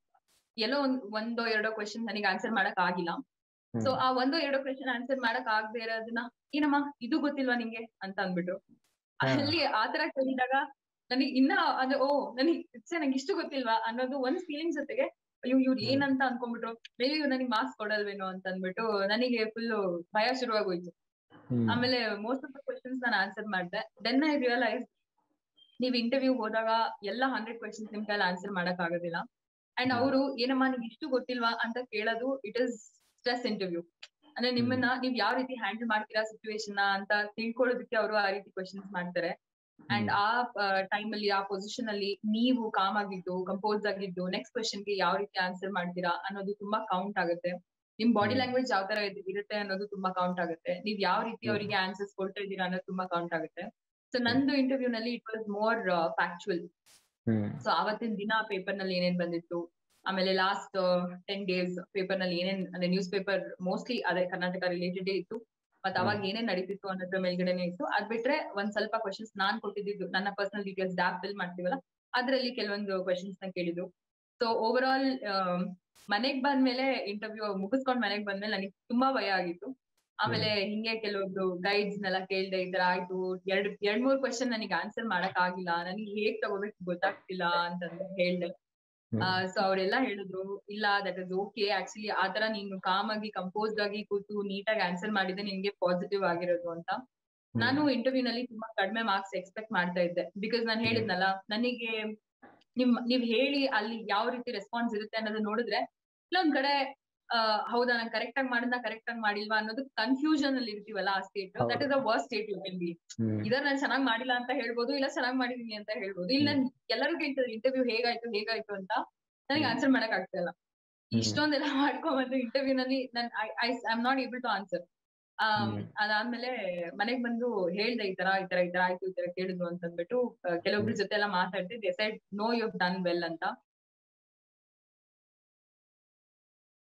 ಎಲ್ಲೋ ಒಂದ್ ಒಂದೋ ಎರಡೋ ಕ್ವೆಶನ್ ನನಗೆ ಆನ್ಸರ್ ಮಾಡಕ್ ಆಗಿಲ್ಲ ಸೊ ಆ ಒಂದೋ ಎರಡೋ ಕ್ವೆಶನ್ ಆನ್ಸರ್ ಮಾಡಕ್ ಆಗದೆ ಇರೋದನ್ನ ಏನಮ್ಮ ಇದು ಗೊತ್ತಿಲ್ವಾ ನಿಂಗೆ ಅಂತ ಅಂದ್ಬಿಟ್ರು
ಹಾ.
ಅಲ್ಲಿ ಆತರ ಕೇಳಿದಾಗ ನನಗೆ ಇನ್ನ ಅಂದ್ರೆ ಓ ನನಗೆ ಛೆ, ನಂಗೆ ಇಷ್ಟು ಗೊತ್ತಿಲ್ವಾ ಅನ್ನೋದು ಒಂದ್ ಫೀಲಿಂಗ್ ಜೊತೆಗೆ ಅಯ್ಯೋ ಇವ್ರು
ಹ್ಮ್.
ಏನಂತ ಅನ್ಕೊಂಡ್ಬಿಟ್ರು ಮೇಬಿ ಇವ್ರು ನನಗೆ ಮಾರ್ಕ್ಸ್ ಕೊಡಲ್ವೇನೋ ಅಂತ ಅಂದ್ಬಿಟ್ಟು ನನಗೆ ಫುಲ್ ಭಯ ಶುರುವಾಗೋಯ್ತು
ಹ್ಮ್.
ಆಮೇಲೆ ಮೋಸ್ಟ್ ಆಫ್ ದ ಕ್ವೆಶನ್ಸ್ ನಾನು ಆನ್ಸರ್ ಮಾಡಿದೆ ದೆನ್ ಐ ರಿಯಲೈಸ್ ನೀವ್ ಇಂಟರ್ವ್ಯೂ ಹೋದಾಗ ಎಲ್ಲ ಹಂಡ್ರೆಡ್ ಕ್ವೆಶನ್ಸ್ ನಿಮ್ ಕೈಲಿ ಆನ್ಸರ್ ಮಾಡಕ್ ಆಗೋದಿಲ್ಲ ಅಂಡ್
ಹ್ಮ್.
ಅವರು ಏನಮ್ಮ ನಿಮ್ಗೆ ಇಷ್ಟು ಗೊತ್ತಿಲ್ವಾ ಅಂತ ಕೇಳೋದು ಇಟ್ ಇಸ್ ಸ್ಟ್ರೆಸ್ ಇಂಟರ್ವ್ಯೂ ಅಂದ್ರೆ ನಿಮ್ಮನ್ನ ನೀವ್ ಯಾವ ರೀತಿ ಹ್ಯಾಂಡಲ್ ಮಾಡ್ತೀರಾ ಸಿಚುವೇಶನ್ ಅಂತ ತಿಳ್ಕೊಳ್ಳೋದಕ್ಕೆ ಅವರು ಆ ರೀತಿ ಕ್ವೆಶನ್ಸ್ ಮಾಡ್ತಾರೆ ಅಂಡ್ ಆ ಟೈಮ್ ಅಲ್ಲಿ ಆ ಪೊಸಿಷನ್ ಅಲ್ಲಿ ನೀವು ಕಾಮ್ ಆಗಿದ್ದು ಕಂಪೋಸ್ ಆಗಿದ್ದು ನೆಕ್ಸ್ಟ್ ಕ್ವೆಶನ್ ಗೆ ಯಾವ ರೀತಿ ಆನ್ಸರ್ ಮಾಡ್ತೀರಾ ಅನ್ನೋದು ತುಂಬಾ ಕೌಂಟ್ ಆಗುತ್ತೆ ನಿಮ್ ಬಾಡಿ
ಹ್ಮ್.
ಲ್ಯಾಂಗ್ವೇಜ್ ಯಾವ ತರ ಇದ್- ಇರುತ್ತೆ ಅನ್ನೋದು ತುಂಬಾ ಕೌಂಟ್ ಆಗುತ್ತೆ ನೀವ್ ಯಾವ ರೀತಿ
ಹ್ಮ್.
ಅವರಿಗೆ ಆನ್ಸರ್ಸ್ ಕೊಡ್ತಾ ಇದ್ದೀರಾ ಅನ್ನೋದು ತುಂಬಾ ಕೌಂಟ್ ಆಗುತ್ತೆ ಸೊ ನಂದು ಇಂಟರ್ವ್ಯೂ ನಲ್ಲಿ it was more factual
hmm
so ಆವತ್ತಿನ ದಿನ ಪೇಪರ್ ನಲ್ಲಿ ಏನೇನ್ ಬಂದಿತ್ತು ಆಮೇಲೆ ಲಾಸ್ಟ್ ಟೆನ್ ಡೇಸ್ ಪೇಪರ್ ನಲ್ಲಿ ಏನೇನ್ ಅಂದ್ರೆ ನ್ಯೂಸ್ ಪೇಪರ್ ಮೋಸ್ಟ್ಲಿ ಅದೇ ಕರ್ನಾಟಕ ರಿಲೇಟೆಡ್ ಇತ್ತು ಮತ್ತೆ ಅವಾಗ ಏನೇನ್ ನಡೀತಿತ್ತು ಅನ್ನೋದ್ರ ಮೇಲ್ಗಡೆನೆ ಇತ್ತು ಅದ್ ಬಿಟ್ರೆ ಒಂದ್ ಸ್ವಲ್ಪ ಕ್ವಶನ್ಸ್ ನಾನ್ ಕೊಟ್ಟಿದ್ದು ನನ್ನ ಪರ್ಸನಲ್ ಡೀಟೇಲ್ಸ್ ಡಾಪ್ ಫಿಲ್ ಮಾಡ್ತೀವಲ್ಲ ಅದ್ರಲ್ಲಿ ಕೆಲವೊಂದು ಕ್ವಶನ್ಸ್ ನ ಕೇಳಿದ್ರು ಸೊ ಓವರ್ ಆಲ್ ಮನೆಗ್ ಬಂದ್ಮೇಲೆ ಇಂಟರ್ವ್ಯೂ ಮುಗಿಸ್ಕೊಂಡ್ ಮನೆಗ್ ಬಂದ್ಮೇಲೆ ನನಗೆ ತುಂಬಾ ಭಯ ಆಗಿತ್ತು ಆಮೇಲೆ ಹಿಂಗೆ ಕೆಲವೊಬ್ರು ಗೈಡ್ಸ್ ನೆಲ್ಲ ಕೇಳ್ದೆ ಈ ತರ ಆಯ್ತು ಎರಡ್ ಎರಡ್ ಮೂರ್ ಕ್ವಶನ್ ನನಗೆ ಆನ್ಸರ್ ಮಾಡಕ್ ಆಗಿಲ್ಲ ನನಗೆ ಹೇಗ್ ತಗೋಬೇಕು ಗೊತ್ತಾಗ್ತಿಲ್ಲ ಅಂತಂದು ಹೇಳ್ದೆ ಸೊ ಅವರೆಲ್ಲ ಹೇಳಿದ್ರು ಇಲ್ಲ ದಟ್ ಇಸ್ ಓಕೆ ಆಕ್ಚುಲಿ ಆತರ ನೀನು ಕಾಮ್ ಆಗಿ ಕಂಪೋಸ್ಡ್ ಆಗಿ ಕೂತು ನೀಟಾಗಿ ಆನ್ಸರ್ ಮಾಡಿದ್ರೆ ನಿನ್ಗೆ ಪಾಸಿಟಿವ್ ಆಗಿರೋದು ಅಂತ ನಾನು ಇಂಟರ್ವ್ಯೂ ನಲ್ಲಿ ತುಂಬಾ ಕಡಿಮೆ ಮಾರ್ಕ್ಸ್ ಎಕ್ಸ್ಪೆಕ್ಟ್ ಮಾಡ್ತಾ ಇದ್ದೆ ಬಿಕಾಸ್ ನಾನು ಹೇಳಿದ್ನಲ್ಲ ನನಗೆ ನಿಮ್ ನೀವ್ ಹೇಳಿ ಅಲ್ಲಿ ಯಾವ ರೀತಿ ರೆಸ್ಪಾನ್ಸ್ ಇರುತ್ತೆ ಅನ್ನೋದು ನೋಡಿದ್ರೆ ಇಲ್ಲೊಂದ್ ಕಡೆ ಆ, ಹೌದಾ ನಾನು ಕರೆಕ್ಟ್ ಆಗಿ ಮಾಡಿದ್ನ ಕರೆಕ್ಟ್ ಆಗಿ ಮಾಡಿಲ್ವಾ ಅನ್ನೋದು ಕನ್ಫ್ಯೂಷನ್ ಅಲ್ಲಿ ಇರ್ತೀವಲ್ಲ ಆ state that is a worst state you can be ಇದರ ನಾನು ಚೆನ್ನಾಗಿ ಮಾಡಿಲ್ಲ ಅಂತ ಹೇಳ್ಬೋದು ಇಲ್ಲ ಚೆನ್ನಾಗಿ ಮಾಡಿದೀನಿ ಅಂತ ಹೇಳ್ಬೋದು ಇಲ್ಲ ನನ್ ಎಲ್ಲರೂ ಕೇಳ್ತಾರೆ ಇಂಟರ್ವ್ಯೂ ಹೇಗಾಯ್ತು ಹೇಗಾಯ್ತು ಅಂತ ನನಗೆ
ಹ್ಮ್.
ಆನ್ಸರ್ ಮಾಡಕ್ ಆಗ್ತಾ ಇಲ್ಲ ಇಷ್ಟೊಂದೆಲ್ಲ ಮಾಡ್ಕೊಂಬಂದು ಇಂಟರ್ವ್ಯೂ ನಲ್ಲಿ ನನ್ I am not able to answer
hmm.
ಅದಾದ್ಮೇಲೆ ಮನೆಗ್ ಬಂದು ಹೇಳ್ದೆ ಈ ತರ ಈ ತರ ಈ ತರ ಆಯ್ತು ಈ ತರ ಕೇಳಿದ್ರು ಅಂತ ಅಂದ್ಬಿಟ್ಟು ಆ, ಕೆಲವೊಬ್ರ ಜೊತೆ ಎಲ್ಲ ಮಾತಾಡ್ದೆ they said no you done well ಅಂತ